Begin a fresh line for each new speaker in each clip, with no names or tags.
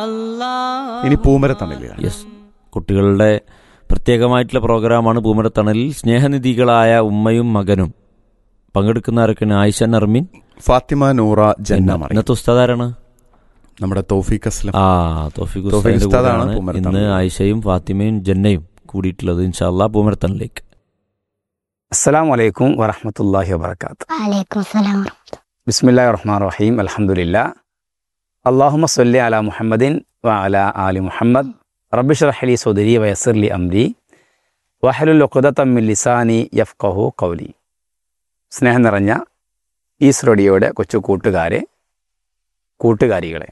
ഇനി പൂമരത്തണലിലാണ്
യെസ് കുട്ടികളുടെ പ്രത്യേകമായിട്ടുള്ള പ്രോഗ്രാമാണ് പൂമരത്തണലിൽ സ്നേഹനിധികളായ ഉമ്മയും മകനും പങ്കെടുക്കുന്നവരൊക്കെയാണ് ആയിഷ നർമിൻ
ഫാത്തിമ നൂറ ജന്ന മറിയം
ഇന്നത്തെ ഉസ്താദാരാണ്
നമ്മുടെ തൗഫീഖ് അസ്ലം
ആ തോഫിക്
തോഫീഖ്
ഉസ്താദിന്റെ
ഉസ്താദാണ്
കൂടെയാണ്
പൂമരത്തണൽ.
ഇന്ന് ആയിഷയും ഫാത്തിമയും ജന്നയും കൂടിയിട്ടുള്ളത് ഇൻഷാല്ലാ പൂമരത്തണലിലേക്ക്
അസ്സാം വലൈക്കും വറഹമത്തല്ലാഹി വബർക്കാത്ത്
വലൈക്കും സലാം
ബിസ്മില്ലാ റഹ്മാൻ റഹീം അലഹമുല്ല അള്ളാഹുമ സല്ലി അല മുഹമ്മദിൻ വ അല ആലി മുഹമ്മദ് റബ്ബിഷ് റഹലി സുദരി വയസർലി അംരി വഹലുൽ ഉഖ്ദത്തമ്മിൽ ലിസാനി യഫ്കഹു കൗലി സ്നേഹം നിറഞ്ഞ ഈസ് റേഡിയോയുടെ കൊച്ചു കൂട്ടുകാരെ കൂട്ടുകാരികളെ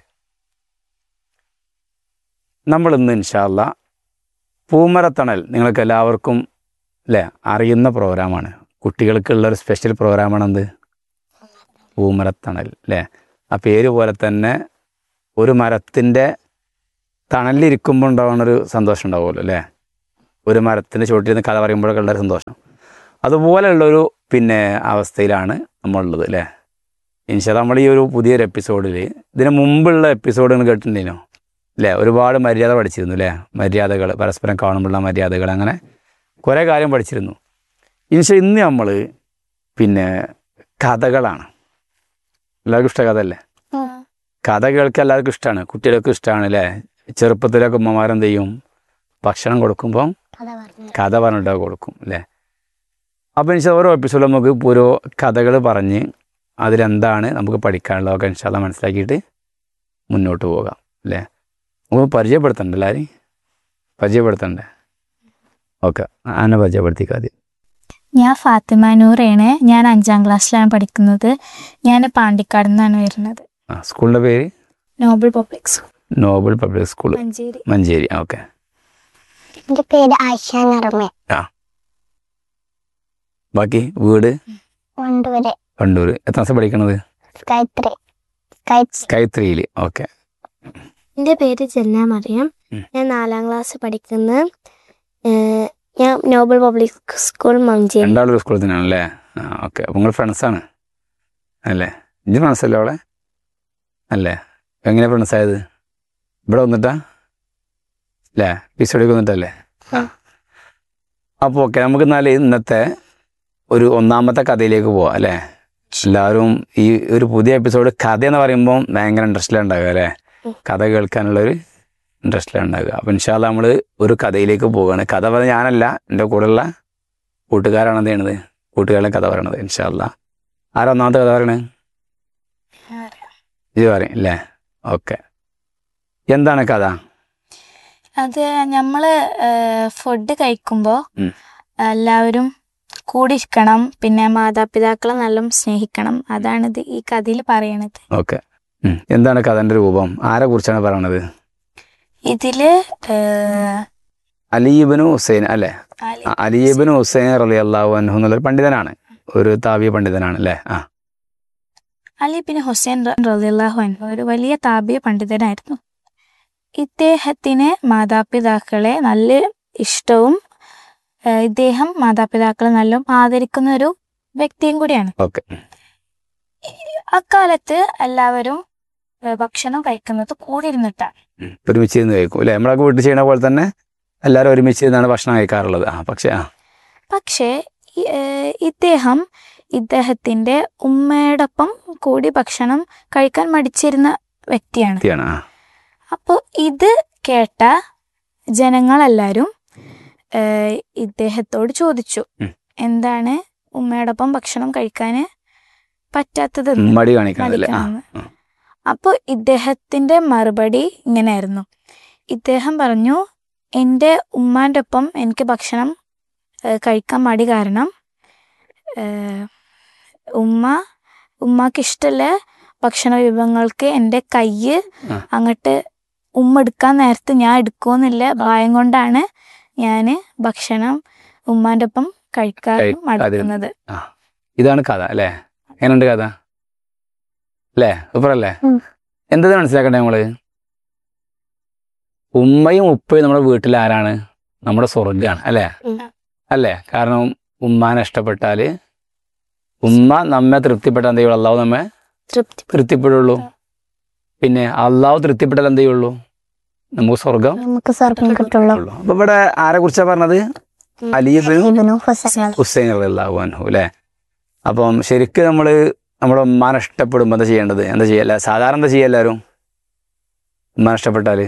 നമ്മളിന്ന് ഇൻഷാല്ല പൂമരത്തണൽ നിങ്ങൾക്ക് എല്ലാവർക്കും അല്ലേ അറിയുന്ന പ്രോഗ്രാമാണ് കുട്ടികൾക്കുള്ള ഒരു സ്പെഷ്യൽ പ്രോഗ്രാമാണെന്ത് പൂമരത്തണൽ അല്ലേ ആ പേര് പോലെ തന്നെ ഒരു മരത്തിൻ്റെ തണലിരിക്കുമ്പോൾ ഉണ്ടാവുന്നൊരു സന്തോഷം ഉണ്ടാവുമല്ലോ അല്ലേ ഒരു മരത്തിൻ്റെ ചുവട്ടിൽ നിന്ന് കഥ പറയുമ്പോഴൊക്കെ ഉള്ളൊരു സന്തോഷം അതുപോലെയുള്ളൊരു പിന്നെ അവസ്ഥയിലാണ് നമ്മളുള്ളത് അല്ലേ ഇൻഷാ നമ്മൾ ഈ ഒരു പുതിയൊരു എപ്പിസോഡിൽ ഇതിന് മുമ്പുള്ള എപ്പിസോഡുകൾ കേട്ടിട്ടുണ്ടല്ലോ അല്ലേ ഒരുപാട് മര്യാദ പഠിച്ചിരുന്നു അല്ലേ മര്യാദകൾ പരസ്പരം കാണുമ്പോഴുള്ള മര്യാദകൾ അങ്ങനെ കുറേ കാര്യം പഠിച്ചിരുന്നു ഇൻഷ ഇന്ന് നമ്മൾ പിന്നെ കഥകളാണ് എല്ലാവർക്കും ഇഷ്ട കഥ അല്ലേ കഥ കേൾക്കാൻ എല്ലാവർക്കും ഇഷ്ടമാണ് കുട്ടികൾക്കും ഇഷ്ടമാണ് അല്ലേ ചെറുപ്പത്തിലൊക്കെ ഉമ്മമാരെന്ത് ചെയ്യും ഭക്ഷണം കൊടുക്കുമ്പം
കഥ പറഞ്ഞു
കഥ പറഞ്ഞിട്ട് കൊടുക്കും അല്ലേ അപ്പോൾ ഇൻഷാ ഓരോ എപ്പിസോഡിൽ നമുക്ക് ഓരോ കഥകൾ പറഞ്ഞ് അതിലെന്താണ് നമുക്ക് പഠിക്കാനുള്ളതൊക്കെ ഇൻഷാല്ല മനസ്സിലാക്കിയിട്ട് മുന്നോട്ട് പോകാം അല്ലേ നമുക്ക് പരിചയപ്പെടുത്തണ്ടേ എല്ലാവരും പരിചയപ്പെടുത്തണ്ടേ ഓക്കെ ആനെ പരിചയപ്പെടുത്തിക്കാം ആദ്യം
ഞാൻ ഫാത്തിമ നൂറാണ് ഞാൻ അഞ്ചാം ക്ലാസ്സിലാണ് പഠിക്കുന്നത് ഞാൻ പാണ്ടിക്കാട് നിന്നാണ് വരുന്നത്
ആ സ്കൂളിൻ്റെ പേര്
Nobel public school
Nobel public school
Manjeri
Manjeri okay
എന്റെ പേര് ആയിഷ നർമ്മ
ബാക്കി വീട്
വണ്ടൂര്
കണ്ണൂർ എത്ര ക്ലാസ് പഠിക്കണത്
സ്കൈ ത്രീ സ്കൈ
സ്കൈ ത്രീയിൽ ഓക്കെ
എൻ്റെ പേര് ജന്ന മറിയം
ഉം.
ഞാൻ നാലാം ക്ലാസ് പഠിക്കുന്ന ഏഹ്, ഞാൻ നോബൽ പബ്ലിക് സ്കൂൾ മഞ്ചേരി
രണ്ടാളും ഒരു സ്കൂളിൽ തന്നെയാണ് അല്ലേ ആ ഓക്കെ അപ്പോൾ നിങ്ങൾ ഫ്രണ്ട്സാണ് അല്ലേ ഇഞ്ച് ഫ്രണ്ട്സ് അല്ലേ അവളെ അല്ലേ എങ്ങനെയാണ് ഫ്രണ്ട്സ് ആയത് ഇവിടെ വന്നിട്ടാ അല്ലേ പിസോടിക്ക് വന്നിട്ടല്ലേ
ആ.
അപ്പോൾ ഓക്കെ നമുക്ക് എന്നാൽ ഇന്നത്തെ ഒരു ഒന്നാമത്തെ കഥയിലേക്ക് പോവാം അല്ലേ എല്ലാവരും ഈ ഒരു പുതിയ എപ്പിസോഡ് കഥ എന്ന് പറയുമ്പോൾ ഭയങ്കര ഇൻട്രസ്റ്റിലുണ്ടാകുക അല്ലേ
ഉം.
കഥ കേൾക്കാനുള്ളൊരു ഇൻട്രസ്റ്റിലുണ്ടാകുക അപ്പോൾ ഇൻഷാല്ല നമ്മൾ ഒരു കഥയിലേക്ക് പോവുകയാണ് കഥ പറഞ്ഞ ഞാനല്ല എൻ്റെ കൂടെയുള്ള കൂട്ടുകാരാണ് എന്ത് ചെയ്യണത് കൂട്ടുകാരുടെ കഥ പറയണത് ഇൻഷാല്ല ആരാ ഒന്നാമത്തെ കഥ പറയണത് ഇത് പറയും അല്ലേ ഓക്കെ എന്താണ് കഥ
അത് നമ്മള് ഫുഡ് കഴിക്കുമ്പോൾ
ഉം.
എല്ലാവരും കൂടിയിരിക്കണം പിന്നെ മാതാപിതാക്കളെ നല്ല സ്നേഹിക്കണം അതാണ് ഇത് ഈ കഥയിൽ പറയണത്
ഓക്കെ എന്താണ് കഥൻ്റെ രൂപം ആരെ കുറിച്ചാണ് പറയണത്
ഇതില് ഏഹ്,
അലീബിനു ഹുസൈൻ അല്ലേ
അലി-
ആ, അലീബിനു ഹുസൈൻ റലി അള്ളാഹു അൻഹു എന്നുള്ളൊരു പണ്ഡിതനാണ് ഒരു താവ്യ പണ്ഡിതനാണ് അല്ലേ ആ
അലി ബിൻ ഹുസൈൻ റളിയല്ലാഹു അൻഹു ഒരു വലിയ താപിയ പണ്ഡിതനായിരുന്നു ഇദ്ദേഹത്തിന് മാതാപിതാക്കളെ നല്ല ഇഷ്ടവും ഏഹ്, ഇദ്ദേഹം മാതാപിതാക്കളെ നല്ല ആദരിക്കുന്ന ഒരു വ്യക്തിയും കൂടിയാണ്
ഓക്കെ
അക്കാലത്ത് എല്ലാവരും ഏഹ്, ഭക്ഷണം കഴിക്കുന്നത് കൂടിയിരുന്നിട്ടാണ്
ഒരുമിച്ച് ഇരുന്ന് കഴിക്കും അല്ലേ നമ്മളൊക്കെ വീട്ടിൽ ചെയ്യണ പോലെ തന്നെ എല്ലാവരും ഒരുമിച്ച് ഇരുന്നാണ് ഭക്ഷണം കഴിക്കാറുള്ളത് ആ പക്ഷേ ആ
പക്ഷേ ഈ, ഏഹ്, ഇദ്ദേഹം ഇദ്ദേഹത്തിന്റെ ഉമ്മയോടൊപ്പം കൂടി ഭക്ഷണം കഴിക്കാൻ മടിച്ചിരുന്ന വ്യക്തിയാണ്
വ്യക്തിയാണ് ആ
അപ്പോൾ ഇത് കേട്ട ജനങ്ങളെല്ലാവരും ഏഹ്, ഇദ്ദേഹത്തോട് ചോദിച്ചു
ഉം.
എന്താണ് ഉമ്മയോടൊപ്പം ഭക്ഷണം കഴിക്കാൻ പറ്റാത്തത്
മടി കാണിക്കണതല്ലേ ആ ആ.
അപ്പോൾ ഇദ്ദേഹത്തിന്റെ മറുപടി ഇങ്ങനെയായിരുന്നു ഇദ്ദേഹം പറഞ്ഞു എൻ്റെ ഉമ്മാൻ്റെ ഒപ്പം എനിക്ക് ഭക്ഷണം ഏഹ്, കഴിക്കാൻ മടി കാരണം ഏഹ്, ഉമ്മ ഉമ്മാക്ക് ഇഷ്ടമുള്ള ഭക്ഷണ വിഭവങ്ങൾക്ക് എൻ്റെ കയ്യ്
ആ.
അങ്ങോട്ട് ഉമ്മ എടുക്കാൻ നേരത്ത് ഞാൻ എടുക്കുമെന്നില്ല ഭയം കൊണ്ടാണ് ഞാൻ ഭക്ഷണം ഉമ്മാൻ്റെ ഒപ്പം കഴിക്കാൻ
കഴിക്കാതിരുന്നത്.
മടുക്കുന്നത്
ആ ഇതാണ് കഥ അല്ലേ എങ്ങനെയുണ്ട് കഥ അല്ലേ സൂപ്പർ അല്ലേ
ഉം.
എന്താ മനസ്സിലാക്കണ്ടേ നമ്മള് ഉമ്മയും ഉപ്പയും നമ്മുടെ വീട്ടിൽ ആരാണ് നമ്മുടെ സ്വർഗാണ് അല്ലേ
ഉം.
അല്ലേ കാരണം ഉമ്മാനെ ഇഷ്ടപ്പെട്ടാല് ഉമ്മ നമ്മെ തൃപ്തിപ്പെട്ടാൽ എന്ത് ചെയ്യുള്ളൂ അള്ളാഹു നമ്മെ
തൃപ്തി
തൃപ്തിപ്പെടുള്ളൂ പിന്നെ അള്ളാഹു തൃപ്തിപ്പെട്ടാൽ എന്ത് ചെയ്യുള്ളൂ നമുക്ക് സ്വർഗം
നമുക്ക് സ്വർഗം കിട്ടുള്ളൂ
ഉള്ളൂ അപ്പൊ ഇവിടെ ആരെ കുറിച്ചാ പറഞ്ഞത് അലിയബിനും
ഇബിനു ഹുസൈൻ
ഹുസൈൻ അള്ളാഹു അൻഹു അല്ലേ അപ്പം ശരിക്കും നമ്മൾ നമ്മുടെ ഉമ്മാനെ ഇഷ്ടപ്പെടുമ്പോൾ എന്താ ചെയ്യേണ്ടത് എന്താ ചെയ്യല്ല സാധാരണ എന്താ ചെയ്യുക എല്ലാവരും ഉമ്മാനെ ഇഷ്ടപ്പെട്ടാൽ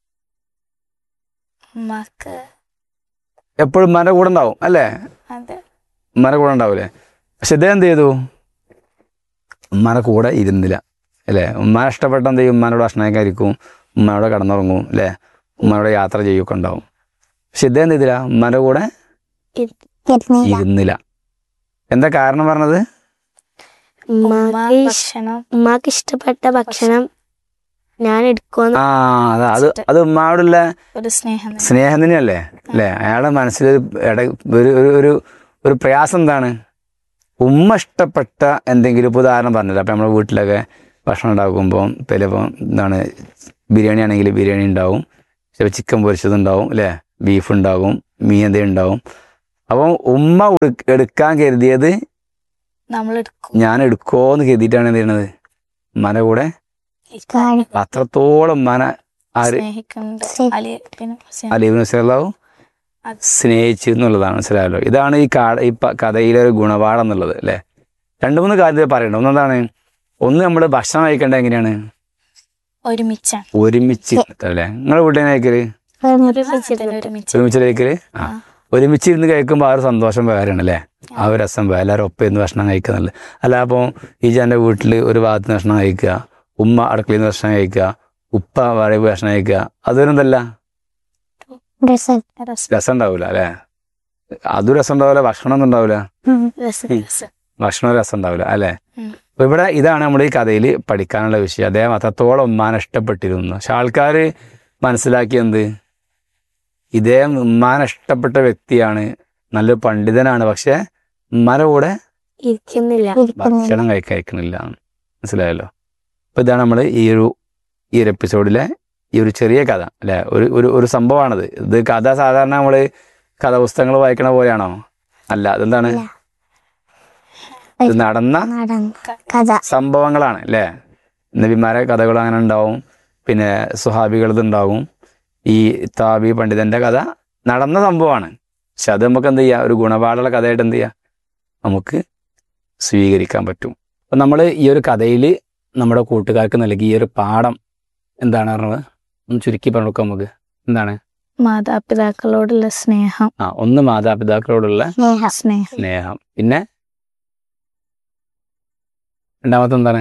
ഉമ്മാക്ക്
എപ്പോഴും ഉമ്മാൻ്റെ കൂടെ ഉണ്ടാവും അല്ലേ
അതെ
ഉമ്മാൻ്റെ കൂടെ ഉണ്ടാവൂലേ പക്ഷെ ഇദ്ദേഹം എന്ത് ചെയ്തു ഉമ്മാൻ്റെ കൂടെ ഇരുന്നില്ല അല്ലേ ഉമ്മാനെ ഇഷ്ടപ്പെട്ട എന്ത് ചെയ്യും ഉമ്മാനോട് ഭക്ഷണം കഴിക്കും ഉമ്മാനോട് കിടന്നുറങ്ങും അല്ലേ ഉമ്മാനോട് യാത്ര ചെയ്യുകയൊക്കെ ഉണ്ടാവും പക്ഷെ ഇദ്ദേഹം എന്ത് ചെയ്തില്ല ഉമ്മാൻ്റെ കൂടെ
ഇരുന്നില്ല
ഇരുന്നില്ല എന്താ കാരണം പറഞ്ഞത്
ഉമ്മ
ഉമ്മാക്ക് ഇഷ്-
ഭക്ഷണം
ഉമ്മാക്ക് ഇഷ്ടപ്പെട്ട ഭക്ഷണം ഞാൻ എടുക്കുമെന്ന്
ആ അതാ അത് അത് ഉമ്മാനോടുള്ള
ഒരു സ്നേഹം തന്നെ.
സ്നേഹം തന്നെയല്ലേ അല്ലേ അയാളുടെ മനസ്സിൽ ഇട ഒരു ഒരു ഒരു ഒരു പ്രയാസം എന്താണ് ഉമ്മ ഇഷ്ടപ്പെട്ട എന്തെങ്കിലും ഇപ്പോൾ ഉദാഹരണം പറഞ്ഞില്ല അപ്പം നമ്മുടെ വീട്ടിലൊക്കെ ഭക്ഷണം ഉണ്ടാക്കുമ്പോൾ ചിലപ്പോൾ എന്താണ് ബിരിയാണി ആണെങ്കിൽ ബിരിയാണി ഉണ്ടാവും ചിലപ്പോൾ ചിക്കൻ പൊരിച്ചത് ഉണ്ടാവും അല്ലേ ബീഫ് ഉണ്ടാകും മീൻ എന്തെങ്കിലും ഉണ്ടാവും അപ്പം ഉമ്മ ഉടുക്ക- എടുക്കാൻ കരുതിയത്
നമ്മൾ എടുക്കും
ഞാൻ എടുക്കുമോന്ന് കരുതിയിട്ടാണ് എന്ത് ചെയ്യണത് ഉമ്മാൻ്റെ കൂടെ
കാര്യം
അത്രത്തോളം ഉമ്മാനെ ആര്
സ്നേഹിക്കുന്നുണ്ട്
ശരി.
അലി പിന്നെ ഹുസൈൻ
അലീബ് നസീറാവും
അത്
സ്നേഹിച്ചു എന്നുള്ളതാണ് മനസ്സിലായല്ലോ ഇതാണ് ഈ കാ ഈ പ- കഥയിലെ ഒരു ഗുണപാഠം എന്നുള്ളത് അല്ലേ രണ്ട് മൂന്ന് കാര്യം പറയണ്ട ഒന്നെന്താണ് ഒന്ന് നമ്മൾ ഭക്ഷണം കഴിക്കേണ്ടത് എങ്ങനെയാണ്
ഒരുമിച്ചാണ്
ഒരുമിച്ച് അല്ലേ നിങ്ങളുടെ വീട്ടിൽ കഴിക്കല്
ഒരുമിച്ചിരുന്ന് ഒരുമിച്ച്
ഒരുമിച്ച് കഴിക്കല് ആ ഒരുമിച്ച് ഇരുന്ന് കഴിക്കുമ്പോൾ ആ ഒരു സന്തോഷം വേറെയാണ് അല്ലേ ആ ഒരു രസം വേറെ എല്ലാവരും ഒപ്പം ഇരുന്ന് ഭക്ഷണം കഴിക്കുന്നുള്ളത് അല്ല അപ്പോൾ ഈ എൻ്റെ വീട്ടിൽ ഒരു ഭാഗത്ത് നിന്ന് ഭക്ഷണം കഴിക്കുക ഉമ്മ അടുക്കളയിൽ നിന്ന് ഭക്ഷണം കഴിക്കുക ഉപ്പ വേറെ പോയി ഭക്ഷണം കഴിക്കുക അതൊരു എന്തല്ല
രസം
രസം
രസം ഉണ്ടാവില്ല അല്ലേ അതും രസം ഉണ്ടാവില്ല ഭക്ഷണം ഒന്നും ഉണ്ടാവില്ല
രസം
രസം
ഭക്ഷണം രസം ഉണ്ടാവില്ല അല്ലേ
ഉം.
അപ്പൊ ഇവിടെ ഇതാണ് നമ്മൾ ഈ കഥയിൽ പഠിക്കാനുള്ള വിഷയം അദ്ദേഹം അത്രത്തോളം ഉമ്മാനെ ഇഷ്ടപ്പെട്ടിരുന്നു പക്ഷെ ആൾക്കാർ മനസ്സിലാക്കിയെന്ത് ഇദ്ദേഹം ഉമ്മാനെ ഇഷ്ടപ്പെട്ട വ്യക്തിയാണ് നല്ലൊരു പണ്ഡിതനാണ് പക്ഷെ ഉമ്മാനെ കൂടെ
ഇരിക്കുന്നില്ല
ഇരിക്കുന്നില്ല
ഭക്ഷണം കഴിക്കണില്ല മനസ്സിലായല്ലോ അപ്പൊ ഇതാണ് നമ്മൾ ഈ ഒരു ഈ ഒരു എപ്പിസോഡിലെ ഈ ഒരു ചെറിയ കഥ അല്ലെ ഒരു ഒരു ഒരു സംഭവമാണത് ഇത് കഥ സാധാരണ നമ്മള് കഥാപുസ്തകങ്ങൾ വായിക്കണ പോലെയാണോ അല്ല അതെന്താണ്
അല്ല.
ഇത് നടന്ന
നടന്നു കഥ
സംഭവങ്ങളാണ് അല്ലേ നബിമാരെ കഥകൾ അങ്ങനെ ഉണ്ടാവും പിന്നെ സുഹാബികളത് ഉണ്ടാവും ഈ താബി പണ്ഡിതന്റെ കഥ നടന്ന സംഭവമാണ് പക്ഷെ അത് നമുക്ക് എന്ത് ചെയ്യാം ഒരു ഗുണപാഠമുള്ള കഥയായിട്ട് എന്ത് ചെയ്യാം നമുക്ക് സ്വീകരിക്കാൻ പറ്റും അപ്പം നമ്മൾ ഈ ഒരു കഥയിൽ നമ്മുടെ കൂട്ടുകാർക്ക് നൽകിയ ഈ ഒരു പാഠം എന്താണ് പറഞ്ഞത് ഒന്ന് ചുരുക്കി പറഞ്ഞു കൊടുക്കാം നമുക്ക് എന്താണ്
മാതാപിതാക്കളോടുള്ള സ്നേഹം
ആ ഒന്ന് മാതാപിതാക്കളോടുള്ള
സ്നേഹം
സ്നേഹം
സ്നേഹം പിന്നെ രണ്ടാമത്തെ എന്താണ്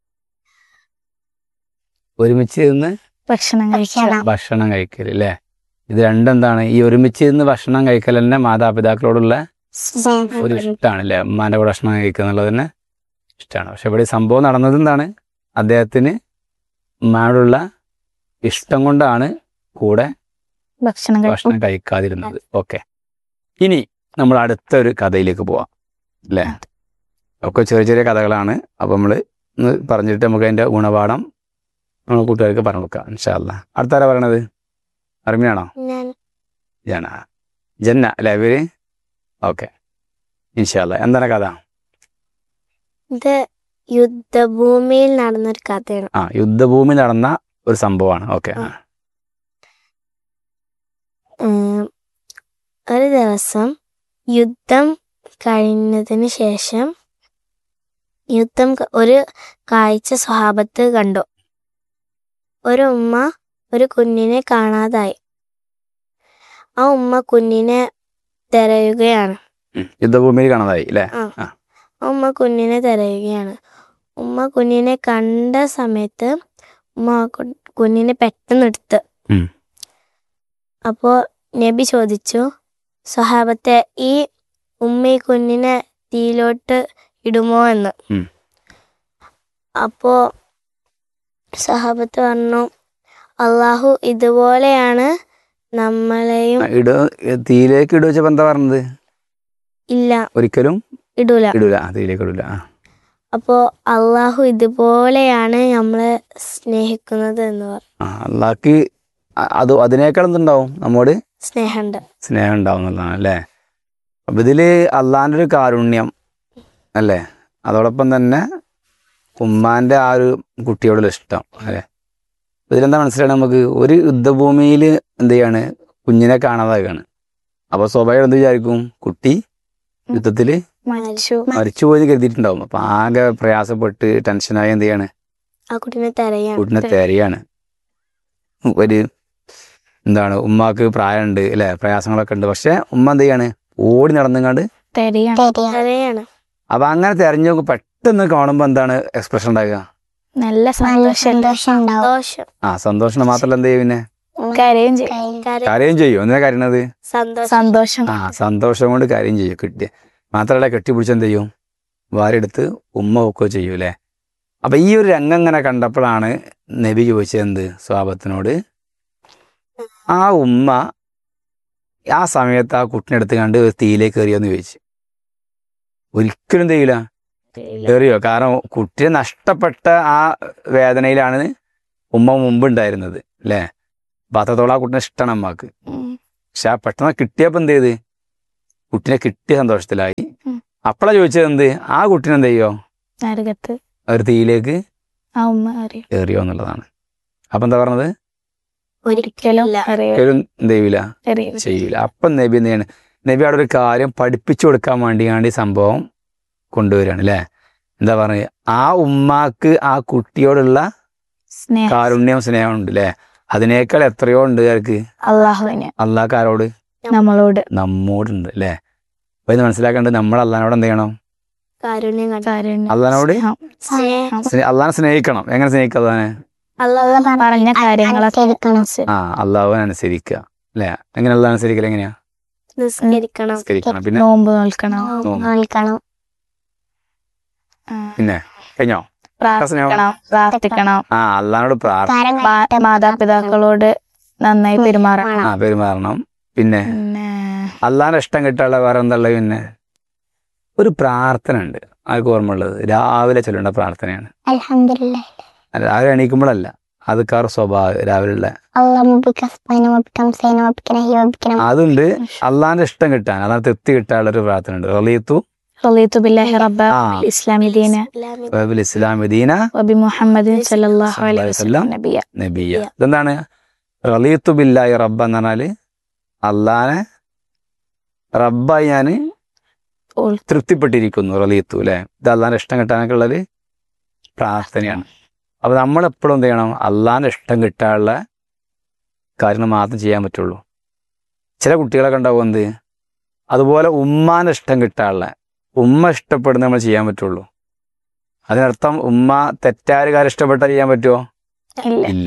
ഒരുമിച്ച് ഇരുന്ന്
ഭക്ഷണം കഴിക്കണം
ഭക്ഷണം
ഭക്ഷണം കഴിക്കൽ അല്ലേ ഇത് രണ്ടെന്താണ് ഈ ഒരുമിച്ച് ഇരുന്ന് ഭക്ഷണം കഴിക്കൽ തന്നെ മാതാപിതാക്കളോടുള്ള
സ്നേഹം
ഒരു ഇഷ്ടമാണ് അല്ലേ ഉമ്മാന്റെ കൂടെ ഭക്ഷണം കഴിക്കുക എന്നുള്ളത് തന്നെ ഇഷ്ടമാണ് പക്ഷെ ഇവിടെ ഈ സംഭവം നടന്നത് എന്താണ് അദ്ദേഹത്തിന് ഉമ്മാനോടുള്ള ഇഷ്ടം കൊണ്ടാണ് കൂടെ
ഭക്ഷണം കഴിക്കും
ഭക്ഷണം കഴിക്കാതിരുന്നത് ഓക്കെ ഇനി നമ്മൾ അടുത്ത ഒരു കഥയിലേക്ക് പോവാം അല്ലേ ഒക്കെ ചെറിയ ചെറിയ കഥകളാണ് അപ്പം നമ്മൾ ഒന്ന് പറഞ്ഞിട്ട് നമുക്ക് അതിൻ്റെ ഗുണപാഠം നമ്മൾ കൂട്ടുകാർക്ക് പറഞ്ഞു കൊടുക്കാം ഇൻഷാല്ല അടുത്ത ആരാ പറയണത് അർമിയാണോ
ഞാൻ
ജന ജന്ന അല്ലേ ഇവര് ഓക്കെ ഇൻഷാല്ല എന്താണ് കഥ
ഇത് യുദ്ധഭൂമിയിൽ നടന്നൊരു കഥയാണ്
ആ യുദ്ധഭൂമി നടന്ന ഒരു സംഭവമാണ് ഓക്കെ
ആ. ഉം, ഒരു ദിവസം യുദ്ധം കഴിഞ്ഞതിന് ശേഷം യുദ്ധം ക- ഒരു കാഴ്ച സ്വഭാവത്ത് കണ്ടു ഒരു ഉമ്മ ഒരു കുഞ്ഞിനെ കാണാതായി ആ ഉമ്മ കുഞ്ഞിനെ തിരയുകയാണ്
യുദ്ധഭൂമിയിൽ കാണാതായി അല്ലേ
ആ ഉമ്മ കുഞ്ഞിനെ തിരയുകയാണ് ഉമ്മ കുഞ്ഞിനെ കണ്ട സമയത്ത് ഉമ്മ ആ കു- കുഞ്ഞിനെ പെട്ടെന്ന് എടുത്ത്
ഉം.
അപ്പോ നബി ചോദിച്ചു സഹാബത്തെ ഈ ഉമ്മ ഈ കുഞ്ഞിനെ തീയിലോട്ട് ഇടുമോ എന്ന്
ഉം.
അപ്പോ സഹാബത്ത് പറഞ്ഞു അള്ളാഹു ഇതുപോലെയാണ് നമ്മളെയും
ആ, ഇട തീയിലേക്ക് ഇട വെച്ചപ്പോൾ എന്താ പറഞ്ഞത്
ഇല്ല
ഒരിക്കലും
ഇടൂല
ഇടൂല ആ തീയിലേക്ക് ഇടൂല ആ
അപ്പോൾ അള്ളാഹു ഇതുപോലെയാണ് നമ്മളെ സ്നേഹിക്കുന്നത് എന്ന് പറഞ്ഞു
ആ അള്ളാഹ്ക്ക് അ- അത് അതിനേക്കാൾ എന്തുണ്ടാവും നമ്മോട്
സ്നേഹമുണ്ട്
സ്നേഹം ഉണ്ടാവും എന്നുള്ളതാണ് അല്ലേ അപ്പം ഇതില് അള്ളാഹിൻ്റെ ഒരു കാരുണ്യം അല്ലേ അതോടൊപ്പം തന്നെ ഉമ്മാന്റെ ആ ഒരു കുട്ടിയോടുള്ള ഇഷ്ടം അല്ലേ ഇതിലെന്താ മനസ്സിലായത് നമുക്ക് ഒരു യുദ്ധഭൂമിയിൽ എന്ത് ചെയ്യാണ് കുഞ്ഞിനെ കാണാതാകാണ് അപ്പോൾ സ്വാഭാവികം എന്ത് വിചാരിക്കും കുട്ടി യുദ്ധത്തിൽ
മരിച്ചു
മരിച്ചുപോയി കരുതിയിട്ടുണ്ടാവും അപ്പൊ ആകെ പ്രയാസപ്പെട്ട് ടെൻഷനായി എന്ത് ചെയ്യാണ്
ആ കുട്ടീനെ തിരയാണ്
കുട്ടിനെ തെരയാണ് ഒരു എന്താണ് ഉമ്മാക്ക് പ്രായമുണ്ട് അല്ലെ പ്രയാസങ്ങളൊക്കെ ഉണ്ട് പക്ഷെ ഉമ്മ എന്ത് ചെയ്യാണ് ഓടി നടന്നുങ്ങാണ്ട്
തെരയാണ്
തെരിയ
തിരയാണ്
അപ്പൊ അങ്ങനെ തെരഞ്ഞു നോക്കും പെട്ടെന്ന് കാണുമ്പോ എന്താണ് എക്സ്പ്രഷൻ ഉണ്ടാകുക
നല്ല
നല്ല
സന്തോഷം
സന്തോഷം ഉണ്ടാവും
ദോഷം
ആ സന്തോഷം മാത്രമല്ല എന്ത് ചെയ്യും പിന്നെ
കരയും ചെയ്യും
കരയും.
കര-
കാര്യം ചെയ്യും എന്തിനാ കരയണത്
സന്തോഷം
സന്തോഷം
ആ സന്തോഷം കൊണ്ട് കാര്യം ചെയ്യും കിട്ടിയ മാത്രമല്ല കെട്ടിപ്പിടിച്ച് എന്ത് ചെയ്യും വാരെടുത്ത് ഉമ്മ വെക്കുകയോ ചെയ്യും അല്ലേ അപ്പൊ ഈ ഒരു രംഗം ഇങ്ങനെ കണ്ടപ്പോഴാണ് നബി ചോദിച്ചത് എന്ത് സ്വാപത്തിനോട് ആ ഉമ്മ ആ സമയത്ത് ആ കുട്ടിനെ എടുത്ത് കണ്ട് തീയിലേക്ക് എറിയോന്ന് ചോദിച്ചു ഒരിക്കലും ചെയ്യില്ല എറിയോ കാരണം കുട്ടിയെ നഷ്ടപ്പെട്ട ആ വേദനയിലാണ് ഉമ്മ മുമ്പ് ഉണ്ടായിരുന്നത് അല്ലേ അപ്പൊ അത്രത്തോളം ആ കുട്ടിനെ ഇഷ്ടമാണ് അമ്മക്ക്
ഉം.
പക്ഷെ ആ പെട്ടെന്ന് കിട്ടിയപ്പോ എന്ത് ചെയ്ത് കുട്ടിനെ കിട്ടിയ സന്തോഷത്തിലായി
ഉം.
അപ്പളാ ചോദിച്ചത് എന്ത് ആ കുട്ടിനെ എന്ത് ചെയ്യോ
നരകത്ത്
ഒരു തീയിലേക്ക്
ആ ഉമ്മ അറിയും
എറിയോ എന്നുള്ളതാണ് അപ്പൊ എന്താ പറഞ്ഞത്
ഒരിക്കലും
ഇല്ല.
അറിയ
ഒരിക്കലും എന്ത് ചെയ്യൂല
അറിയില്ല
ചെയ്യൂല അപ്പം നബി എന്ത് ചെയ്യാണ് നബി അവിടെ ഒരു കാര്യം പഠിപ്പിച്ചു കൊടുക്കാൻ വേണ്ടിയാണ് ഈ സംഭവം കൊണ്ടുവരികയാണ് അല്ലേ എന്താ പറയുക ആ ഉമ്മാക്ക് ആ കുട്ടിയോടുള്ള
സ്നേഹം
കാരുണ്യം സ്നേഹം ഉണ്ട് അല്ലേ അതിനേക്കാൾ എത്രയോ ഉണ്ട് ആർക്ക്
അള്ളാഹുവിന്
അള്ളാഹ്ക്കാരോട്
നമ്മളോട്
നമ്മോടുണ്ട് അല്ലേ അപ്പൊ ഇത് മനസ്സിലാക്കേണ്ടത് നമ്മൾ അള്ളഹാനോട് എന്ത് ചെയ്യണം
കാരുണ്യം കണ്ടു
കാരുണ്യം,
അള്ളഹാനോട്
സ്നേഹം,
സ്നേഹം.
സ്നേ- അള്ളാഹിനെ സ്നേഹിക്കണം എങ്ങനെ സ്നേഹിക്കുക അള്ളഹാനെ
അള്ളാഹ്
പറഞ്ഞ കാര്യങ്ങളൊക്കെ
അനുസരിക്കണം.
അനുസരിച്ച്
ആ അള്ളാഹുവിനെ അനുസരിക്കുക അല്ലേ എങ്ങനെ അള്ളാഹ് അനുസരിക്കൽ എങ്ങനെയാ
നിസ്കരിക്കണം
അനുസരിക്കണം പിന്നെ
നോമ്പ് നോൽക്കണം
നോമ്പ്.
നോൽക്കണം
ആ,
പിന്നെ കഴിഞ്ഞോ
പ്രാർത്ഥിക്കണം പ്രാർത്ഥിക്കണം
ആ അള്ളഹാനോട് പ്രാർത്ഥന
കാരം
മാ- മാതാപിതാക്കളോട് നന്നായി പെരുമാറണം
ആ പെരുമാറണം പിന്നെ
പിന്നെ
അള്ളാഹിന്റെ ഇഷ്ടം കിട്ടാനുള്ള വേറെ എന്താ ഉള്ളത് പിന്നെ ഒരു പ്രാർത്ഥന ഉണ്ട് ആർക്ക് ഓർമ്മ ഉള്ളത് രാവിലെ ചൊല്ലേണ്ട പ്രാർത്ഥനയാണ്
അൽഹംദുലില്ലാ
അല്ല, രാവിലെ എണീക്കുമ്പോഴല്ല അത് കാർ സ്വഭാവം രാവിലെയുള്ള
اللهم بك أصبحنا وبك أمسينا وبك نحيا وبك نموت
അതുണ്ട് അള്ളാഹിന്റെ ഇഷ്ടം കിട്ടാൻ അതാണ് തൃപ്തി കിട്ടാനുള്ള ഒരു പ്രാർത്ഥന ഉണ്ട് റളിയത്തു
റളിയത്തു ബില്ലാഹി റബ്ബ
ആ.
ഇസ്ലാമി ദീന
ഇസ്ലാമിക
വബിൽ ഇസ്ലാം ദീന
വബി മുഹമ്മദിൻ സല്ലല്ലാഹു അലൈഹി
വസല്ലം
വസല്ലം നബിയ
നബിയ ഇതെന്താണ് റളിയത്തു ബില്ലാഹി റബ്ബ എന്ന് പറഞ്ഞാല് അള്ളാനെ റബ്ബായി ഞാൻ
ഉൾ-
തൃപ്തിപ്പെട്ടിരിക്കുന്നു റളിയത്തു അല്ലെ ഇത് അള്ളാഹിന്റെ ഇഷ്ടം കിട്ടാനൊക്കെ ഉള്ളൊരു പ്രാർത്ഥനയാണ് അപ്പൊ നമ്മൾ എപ്പോഴും എന്ത് ചെയ്യണം അള്ളാഹിന്റെ ഇഷ്ടം കിട്ടാനുള്ള കാര്യങ്ങൾ മാത്രം ചെയ്യാൻ പറ്റുള്ളൂ ചില കുട്ടികളൊക്കെ ഉണ്ടാവും എന്ത് അതുപോലെ ഉമ്മാന്റെ ഇഷ്ടം കിട്ടാനുള്ള ഉമ്മ ഇഷ്ടപ്പെടുന്ന നമ്മൾ ചെയ്യാൻ പറ്റുള്ളൂ അതിനർത്ഥം ഉമ്മ തെറ്റായ കാര്യം ഇഷ്ടപ്പെട്ടാൽ ചെയ്യാൻ പറ്റുമോ
ഇല്ല
ഇല്ല